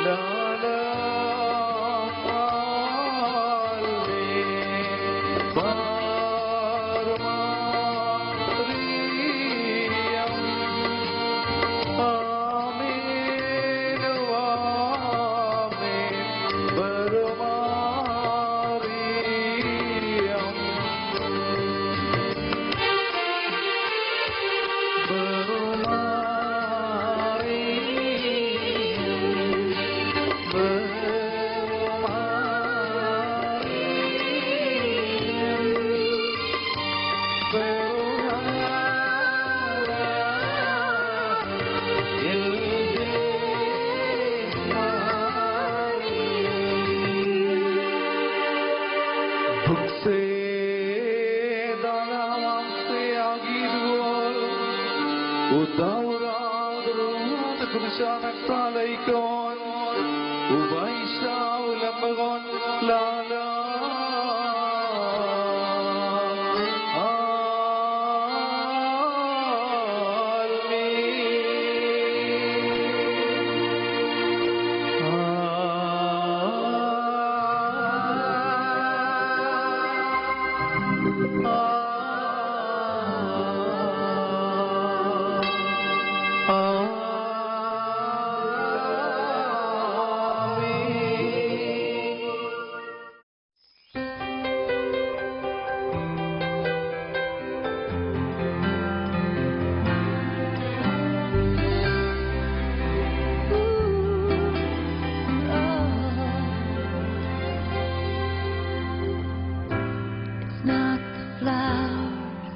It's not the flowers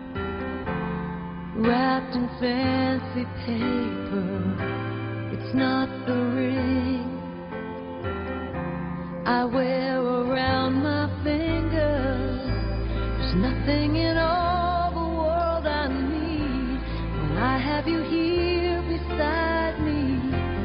wrapped in fancy paper. It's not the ring I wear around my finger. There's nothing in all the world I need when I have you here beside me.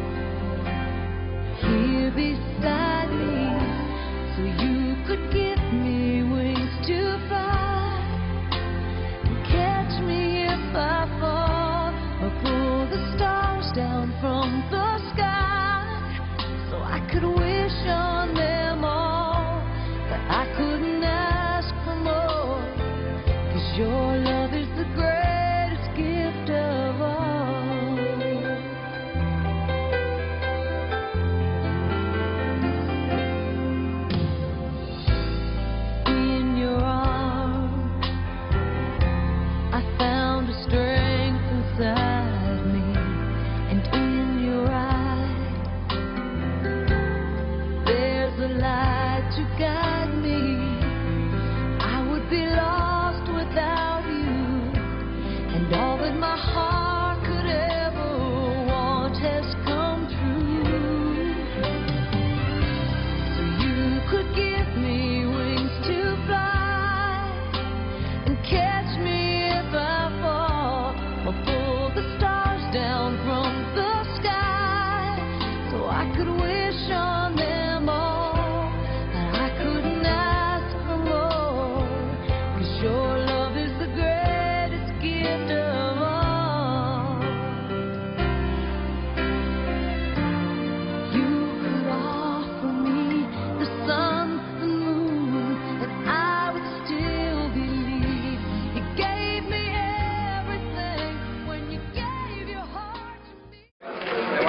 Here beside me. So you could give me wings to fly and catch me if I fall or pull the stars down from the sky so I could wish on them all but I couldn't ask for more 'cause your love is the greatest gift of all in your arms. I found a strength inside me, and in your eyes, there's a light to guide me. I would be lost without you, and all that my heart could ever want has come true. So you could give me wings to fly and catch me if I fall or pull the stars down from the sky so I could wish on them all but I couldn't ask for more 'cause your love is the greatest gift of all you could offer me the sun, the moon, and I would still believe. You gave me everything when you gave your heart to me.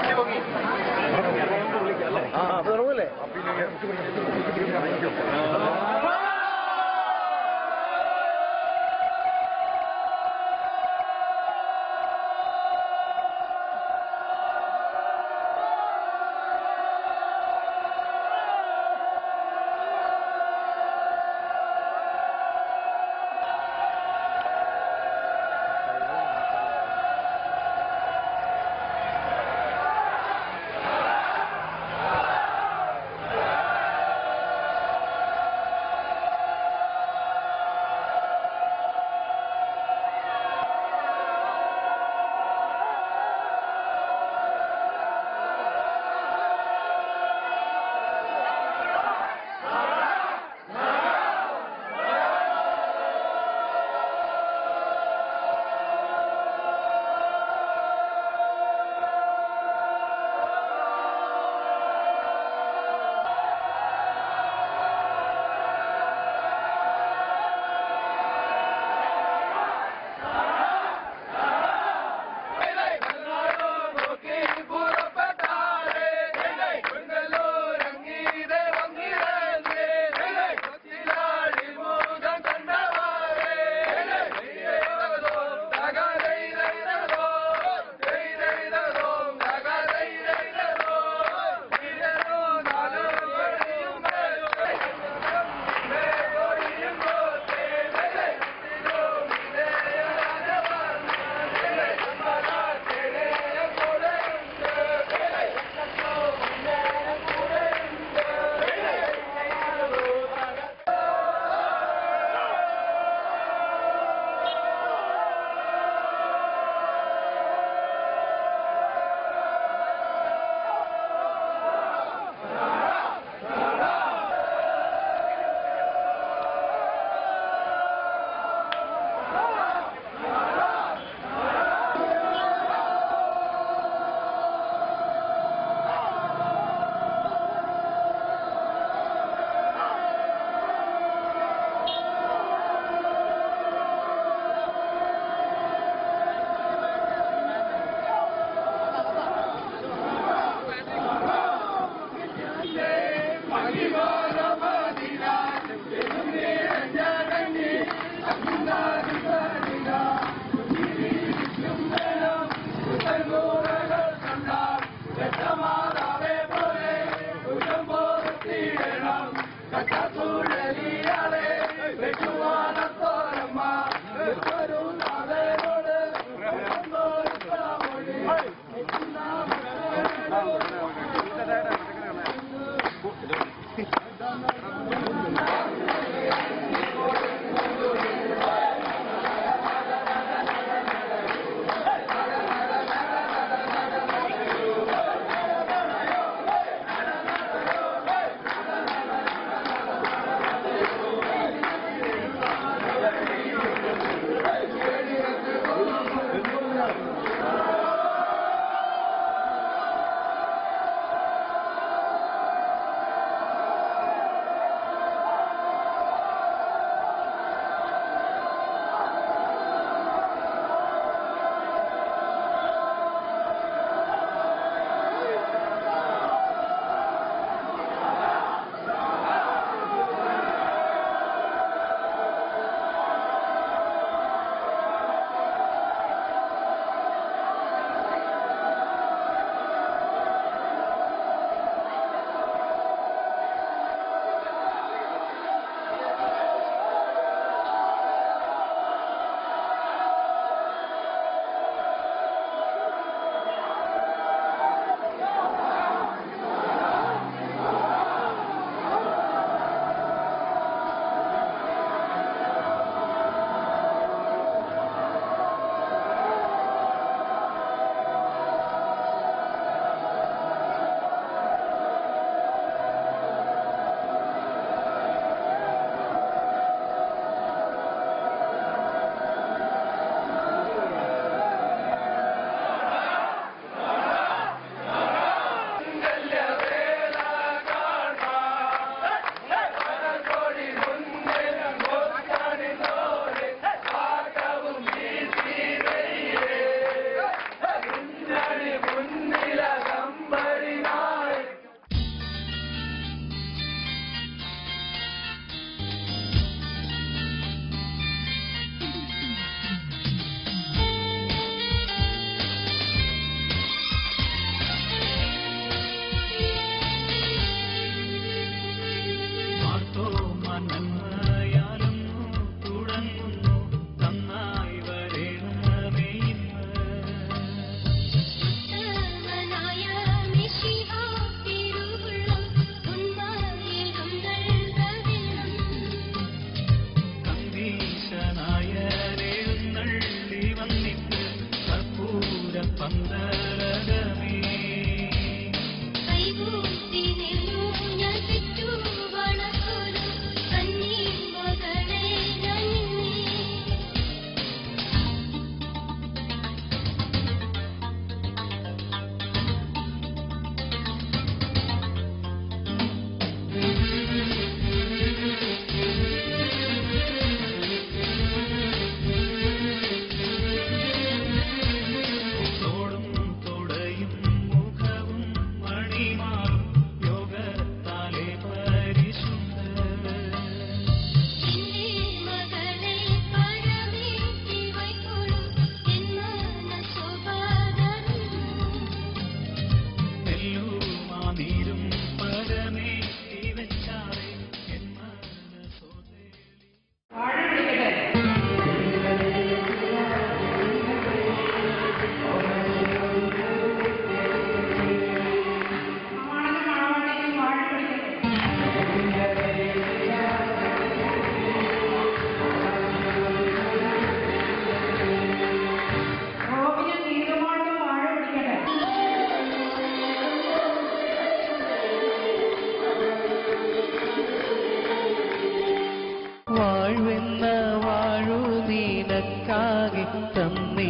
നിനക്കാകെ തന്നേ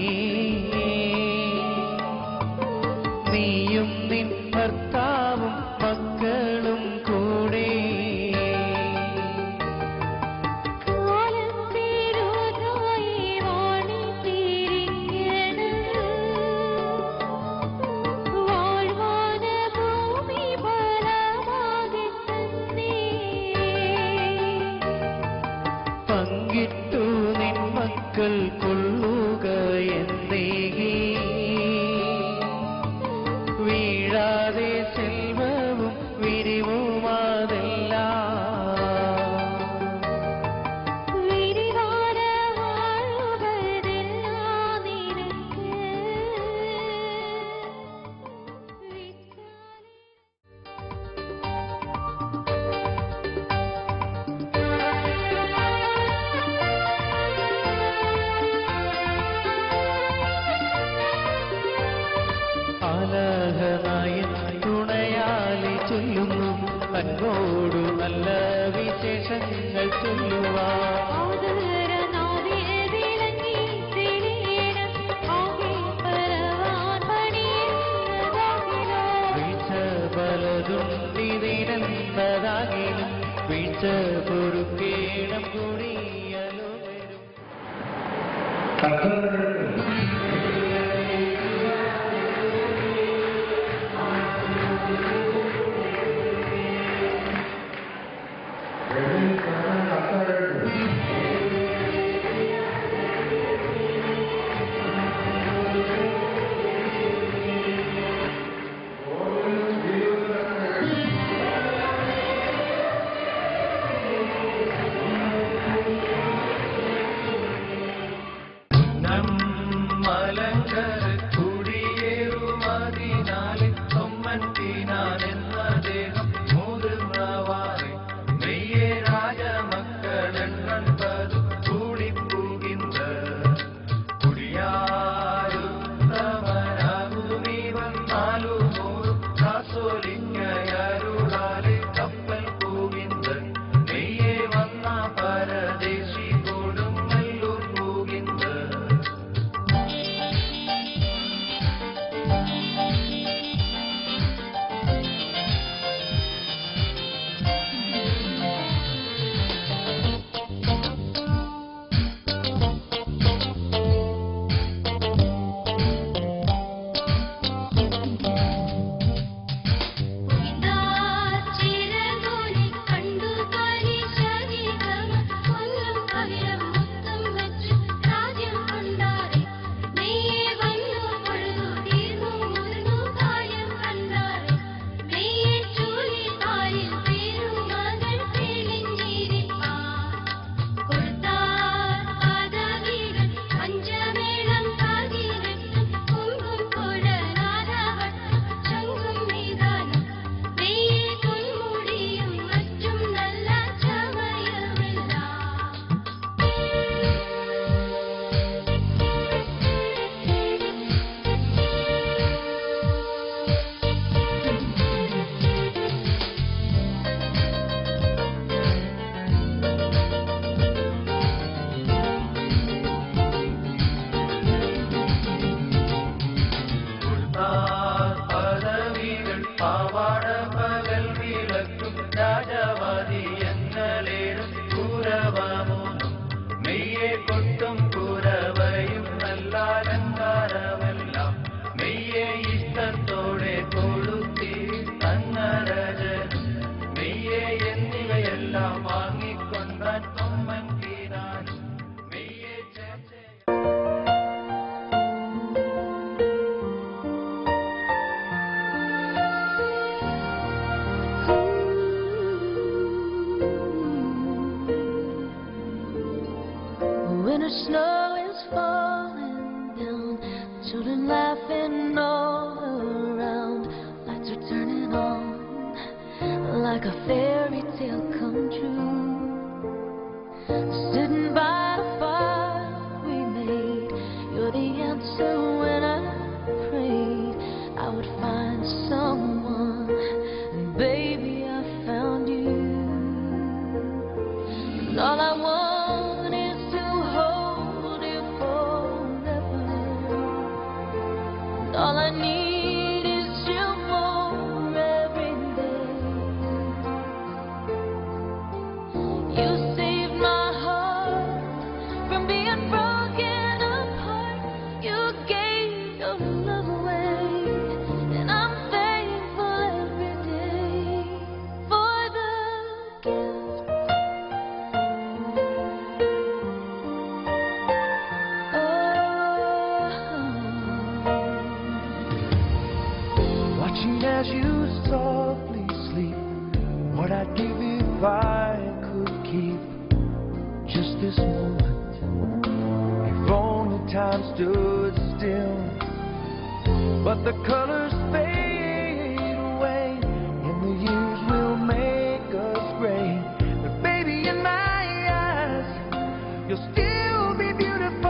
നീയും നിൻ ഭർത്താവും മക്കളും കൂടെ പങ്കിട്ടു നിൻ മക്കൾ കൊള്ളുക എന്നേകി വീഴാതെ സെൽവവും വിരിവുമാതെല്ലാം ആലാഹനായ തുണയാലെ ചൊല്ലുന്നു അന്നോടു നല്ല വിശേഷങ്ങൾ ചൊല്ലുവാ വീഴ്ച പലതുണ്ടിതിനെന്നതാകിലും വീഴ്ച പൊറുക്കേണം കൂടിയലോ വരും മലങ്കര കുടിയേറുമതിനാലെ തൊമ്മൻതീനാനെന്ന ദേഹം മുതിർന്നവാറെ மெய்யே ராஜமக்களென்பது கூடிப்பூகின்ற குடியாரு தவறாகுமி வந்தாலும் ஒரு காசோலிங்கயருளாலே கப்பல் பூகின்ற மெய்யே வந்த பரதேசி கூடும் நல்லூர் பூகின்ற പദവികൾ പാവാട പകൽ വിളക്കും രാജവാദി എന്നലേറും കൂരവമൂന്നും മെയ്യെ കൊട്ടും കൂരവയും നല്ല അലങ്കാരമെല്ലാം മെയ്യെ ഇഷ്ടത്തോടെ കൊളുത്തി തന്നരജനും മെയ്യെ എന്നിവയെല്ലാം വാങ്ങിക്കൊണ്ടാൻ Thomman കീരാനും മെയ്യെ ചേർച്ച Winter snow is falling down, children laughing all around, lights are turning on like a fairy tale come true. Sitting by the fire we made, you're the answer when I prayed I would find someone, and baby I found you. And all I want is to hold you if I could keep just this moment. If only time stood still. But the colors fade away, and the years will make us gray. But baby, in my eyes, you'll still be beautiful.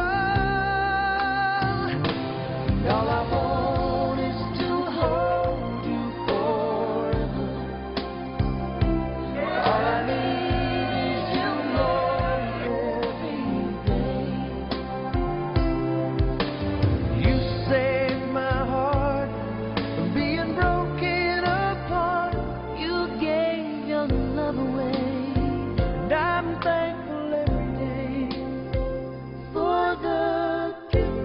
All I want is to hold you forever. All I need is you more every day. You saved my heart from being broken apart. You gave your love away, and I'm thankful every day for the gift.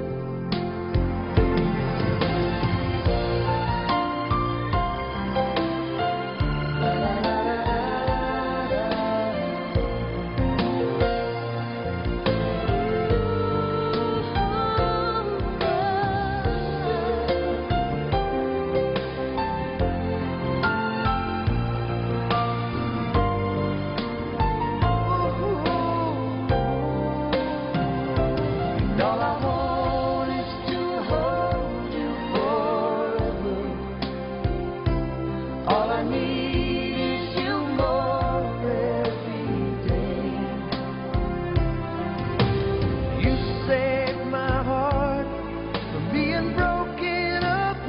And all I want is to hold you forever. All I need is you more every day. You saved my heart from being broken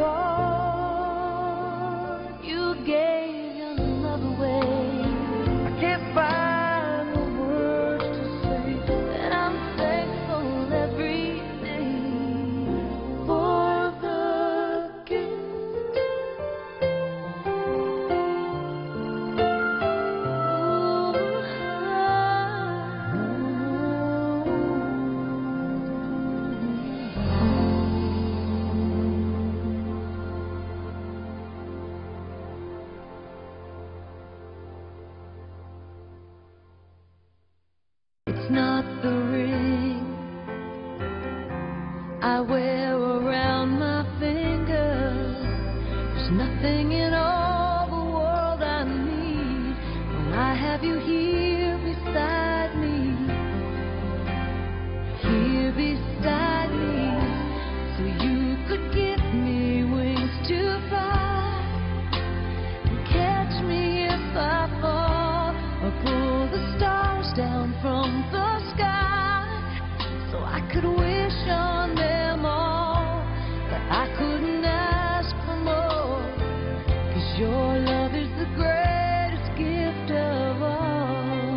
apart. You gave your love away. I can't find the words to say that I'm thankful every day for the gift. It's not the ring I wear around my finger. There's nothing in all the world I need when I have you here beside me. Here beside me, so you could give me wings to fly. Catch me if I fall, or pull the stars down from the sky, so I could wish on them all. But I couldn't ask for more, 'cause your love is the greatest gift of all.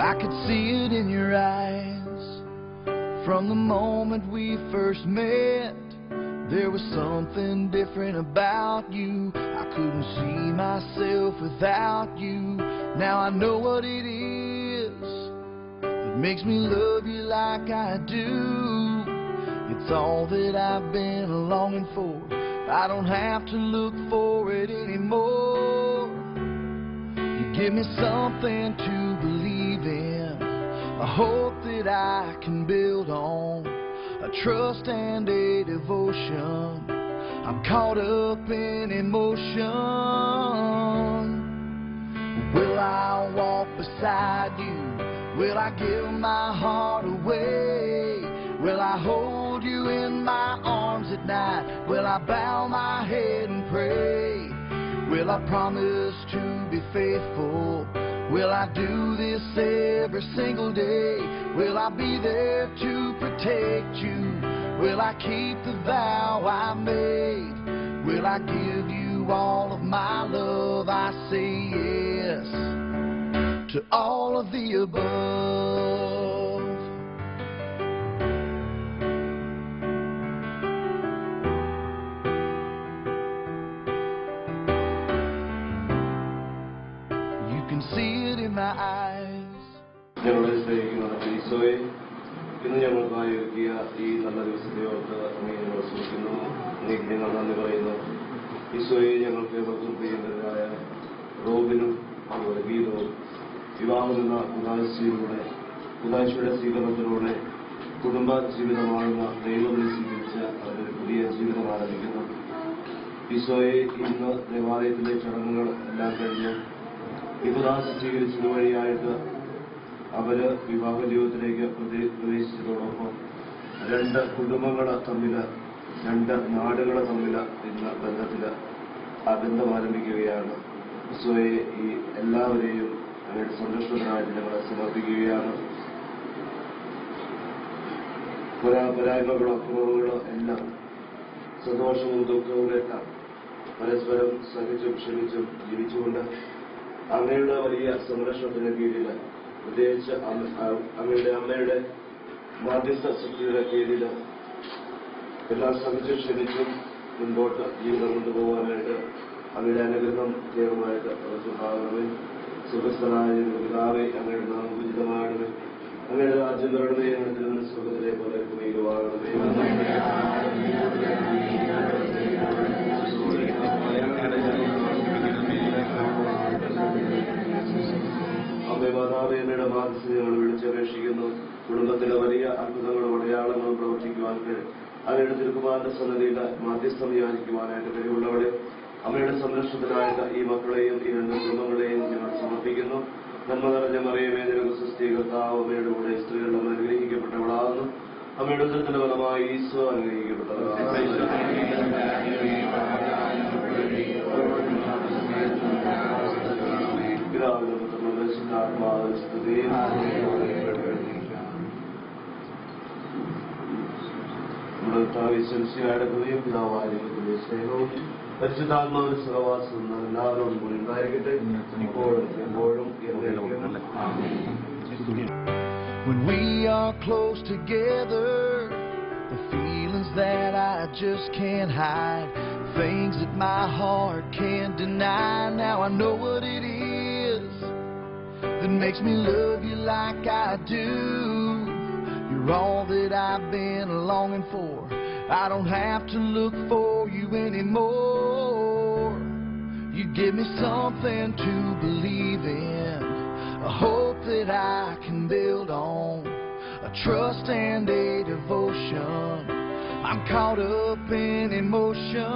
I could see it in your eyes from the moment we first met. There was something different about you. I couldn't see myself without you. Now I know what it is. It makes me love you like I do. It's all that I've been longing for. I don't have to look for it anymore. You give me something to believe in, a hope that I can build on, a trust and a devotion. I'm caught up in emotion. Will I walk beside you? Will I give my heart away? Will I hold you in my arms at night? Will I bow my head and pray? Will I promise to be faithful? Will I do this every single day? Will I be there to protect you? Will I keep the vow I made? Will I give you all of my love? I say yes to all of the above. You can see it in my eyes. ഞങ്ങളെ സ്നേഹിക്കുന്ന ഈശോയെ ഇന്ന് ഞങ്ങൾക്കായി ഒരുക്കിയ ഈ നല്ല ദിവസത്തെ ഓർത്ത് അങ്ങേ ഞങ്ങൾ ശ്രമിക്കുന്നു അങ്ങേക്ക് ഞങ്ങൾ നന്ദി പറയുന്നു ഈശോയെ ഞങ്ങൾക്ക് ഏവർക്കും പ്രിയങ്കരായ റോബിനും അതുപോലെ ഗീതവും വിവാഹം എന്ന ഉദാശയിലൂടെ ഉദാശയുടെ സ്വീകരണത്തിലൂടെ കുടുംബ ജീവിതമാകുന്ന ദൈവത്തെ സ്വീകരിച്ച് അവരുടെ പുതിയ ജീവിതം ആരംഭിക്കുന്നു ഈശോയെ ഇന്ന് ദേവാലയത്തിലെ ചടങ്ങുകൾ എല്ലാം കഴിഞ്ഞ് യുവദാസ സ്വീകരിച്ചത് വഴിയായിട്ട് അവര് വിവാഹ ജീവിതത്തിലേക്ക് പ്രതി- പ്രവേശിച്ചതോടൊപ്പം രണ്ട് കുടുംബങ്ങൾ തമ്മിൽ രണ്ട് നാടുകൾ തമ്മിൽ ഇന്ന് ബന്ധത്തിൽ ആ ബന്ധം ആരംഭിക്കുകയാണ് ഈശോയെ ഈ എല്ലാവരെയും അവരുടെ സംരക്ഷണത്തിനായിട്ട് ഞങ്ങൾ സമർപ്പിക്കുകയാണ് പുരാപരായ്മകളോ കുറവുകളോ എല്ലാം സന്തോഷവും ദുഃഖവും എല്ലാം പരസ്പരം സഹിച്ചും ക്ഷമിച്ചും ജീവിച്ചുകൊണ്ട് അങ്ങയുടെ വലിയ സംരക്ഷണത്തിന് കീഴിൽ പ്രത്യേകിച്ച് അമ്മ- അ- അങ്ങയുടെ അമ്മയുടെ മാധ്യസ്ഥ ശക്തിയുടെ കീഴിൽ എല്ലാം സഹിച്ചും ക്ഷമിച്ചും മുൻപോട്ട് ജീവിതം കൊണ്ടുപോകാനായിട്ട് അങ്ങയുടെ അനുഗ്രഹം ദൈവമായിട്ട് അവർക്ക് ഭാഗമേ സുഖസ്ഥനായ പിതാവേ അങ്ങയുടെ നാമം ഉചിതമാകണമേ അങ്ങയുടെ രാജ്യം വരണമേ അങ്ങയുടെ തിരുവനന്തപുരം സുഖത്തിലെ പോലെ ഭൂമിയിലുമാകണമേ അമ്മേ മാതാവേ എന്നയുടെ മാനസിക ഞങ്ങൾ വിളിച്ചപേക്ഷിക്കുന്നു കുടുംബത്തിലെ വലിയ അത്ഭുതങ്ങളും അടയാളങ്ങളും പ്രവർത്തിക്കുവാൻ കഴിയും അങ്ങയുടെ തിരുക്കുമാരന്റെ സന്നദ്ധയിൽ മാധ്യസ്ഥം യാചിക്കുവാനായിട്ട് കഴിവുള്ളവരെ അമ്മയുടെ സംരക്ഷണത്തിനായിട്ട് ഈ മക്കളെയും ഈ രണ്ട് കുടുംബങ്ങളെയും ഞങ്ങൾ സമർപ്പിക്കുന്നു നന്മ നിറഞ്ഞ മറിയമേ നിനക്ക് സുസ്ഥീകർത്താവ് അമ്മയുടെ കൂടെ സ്ത്രീകൾ നമ്മൾ അനുഗ്രഹിക്കപ്പെട്ടവളാകുന്നു അമ്മയുടെ ഉദരത്തിന്റെ ഫലമായി ഈശോ അനുഗ്രഹിക്കപ്പെട്ടവളാകുന്നു പിതാവിനും പുത്രനും പരിശുദ്ധാത്മാവിനും സ്തുതിയും നമ്മുടെ കർത്താവിശ്വസിയായുടെ ഹൃദയം പിതാവായ ദൈവത്തിന്റെ സ്നേഹവും പരിശുദ്ധാത്മാവിന്റെ സഹവാസവും നാം എല്ലാവരോടും കൂടി ഉണ്ടായിരിക്കട്ടെ ഇപ്പോഴും എപ്പോഴും എന്നേക്കും When we are close together, the feelings that I just can't hide, things that my heart can't deny. Now I know what it is that makes me love you like I do. You're all that I've been longing for. I don't have to look for you anymore. You give me something to believe in, a hope that I can build on, a trust and a devotion. I'm caught up in emotion.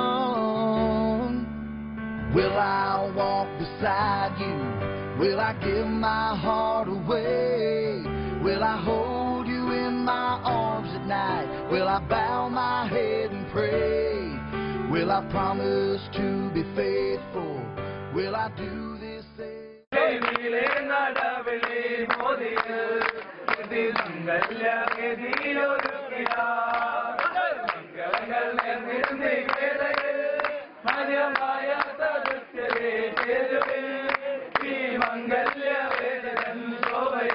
Will I walk beside you? Will I give my heart away? Will I hold you in my arms at night? Will I bow my head and pray? Will I promise to be faithful? Will I do this? ിലെ നടവിളി മോദിക്ക് മംഗല്യവേദിയിലൊരുക്കിയ മംഗളങ്ങൾ നേർന്നിരുന്ന വേളയിൽ മര്യമായ സദസ്യരെ ചേരുവിൽ ഈ മംഗല്യവേദകൻ ശോഭയ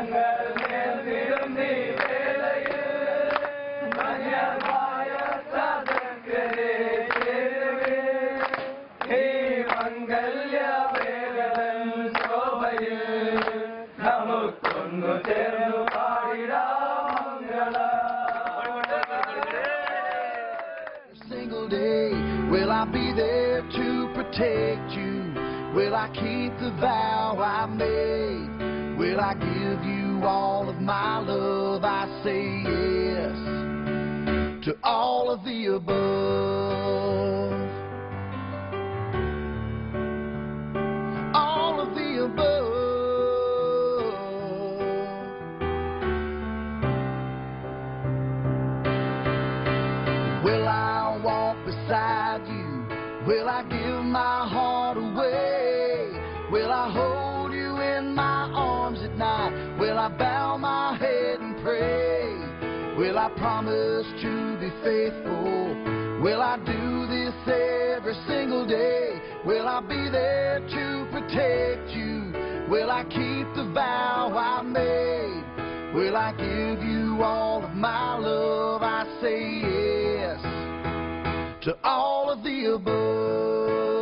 നമുക്കൊന്നു ചേർന്നു പാടിടാം single day. Will I be there to protect you? Will I keep the vow I made? Will I give you all of my love? I say yes to all of the above. All of the above. Will I walk beside you? Will I give my heart away? Will I hold you in my arms at night? Will I bow my head and pray? Will I promise to be faithful? Will I do this every single day? Will I be there to protect you? Will I keep the vow I made? Will I give you all of my love? I say yes to all of the above.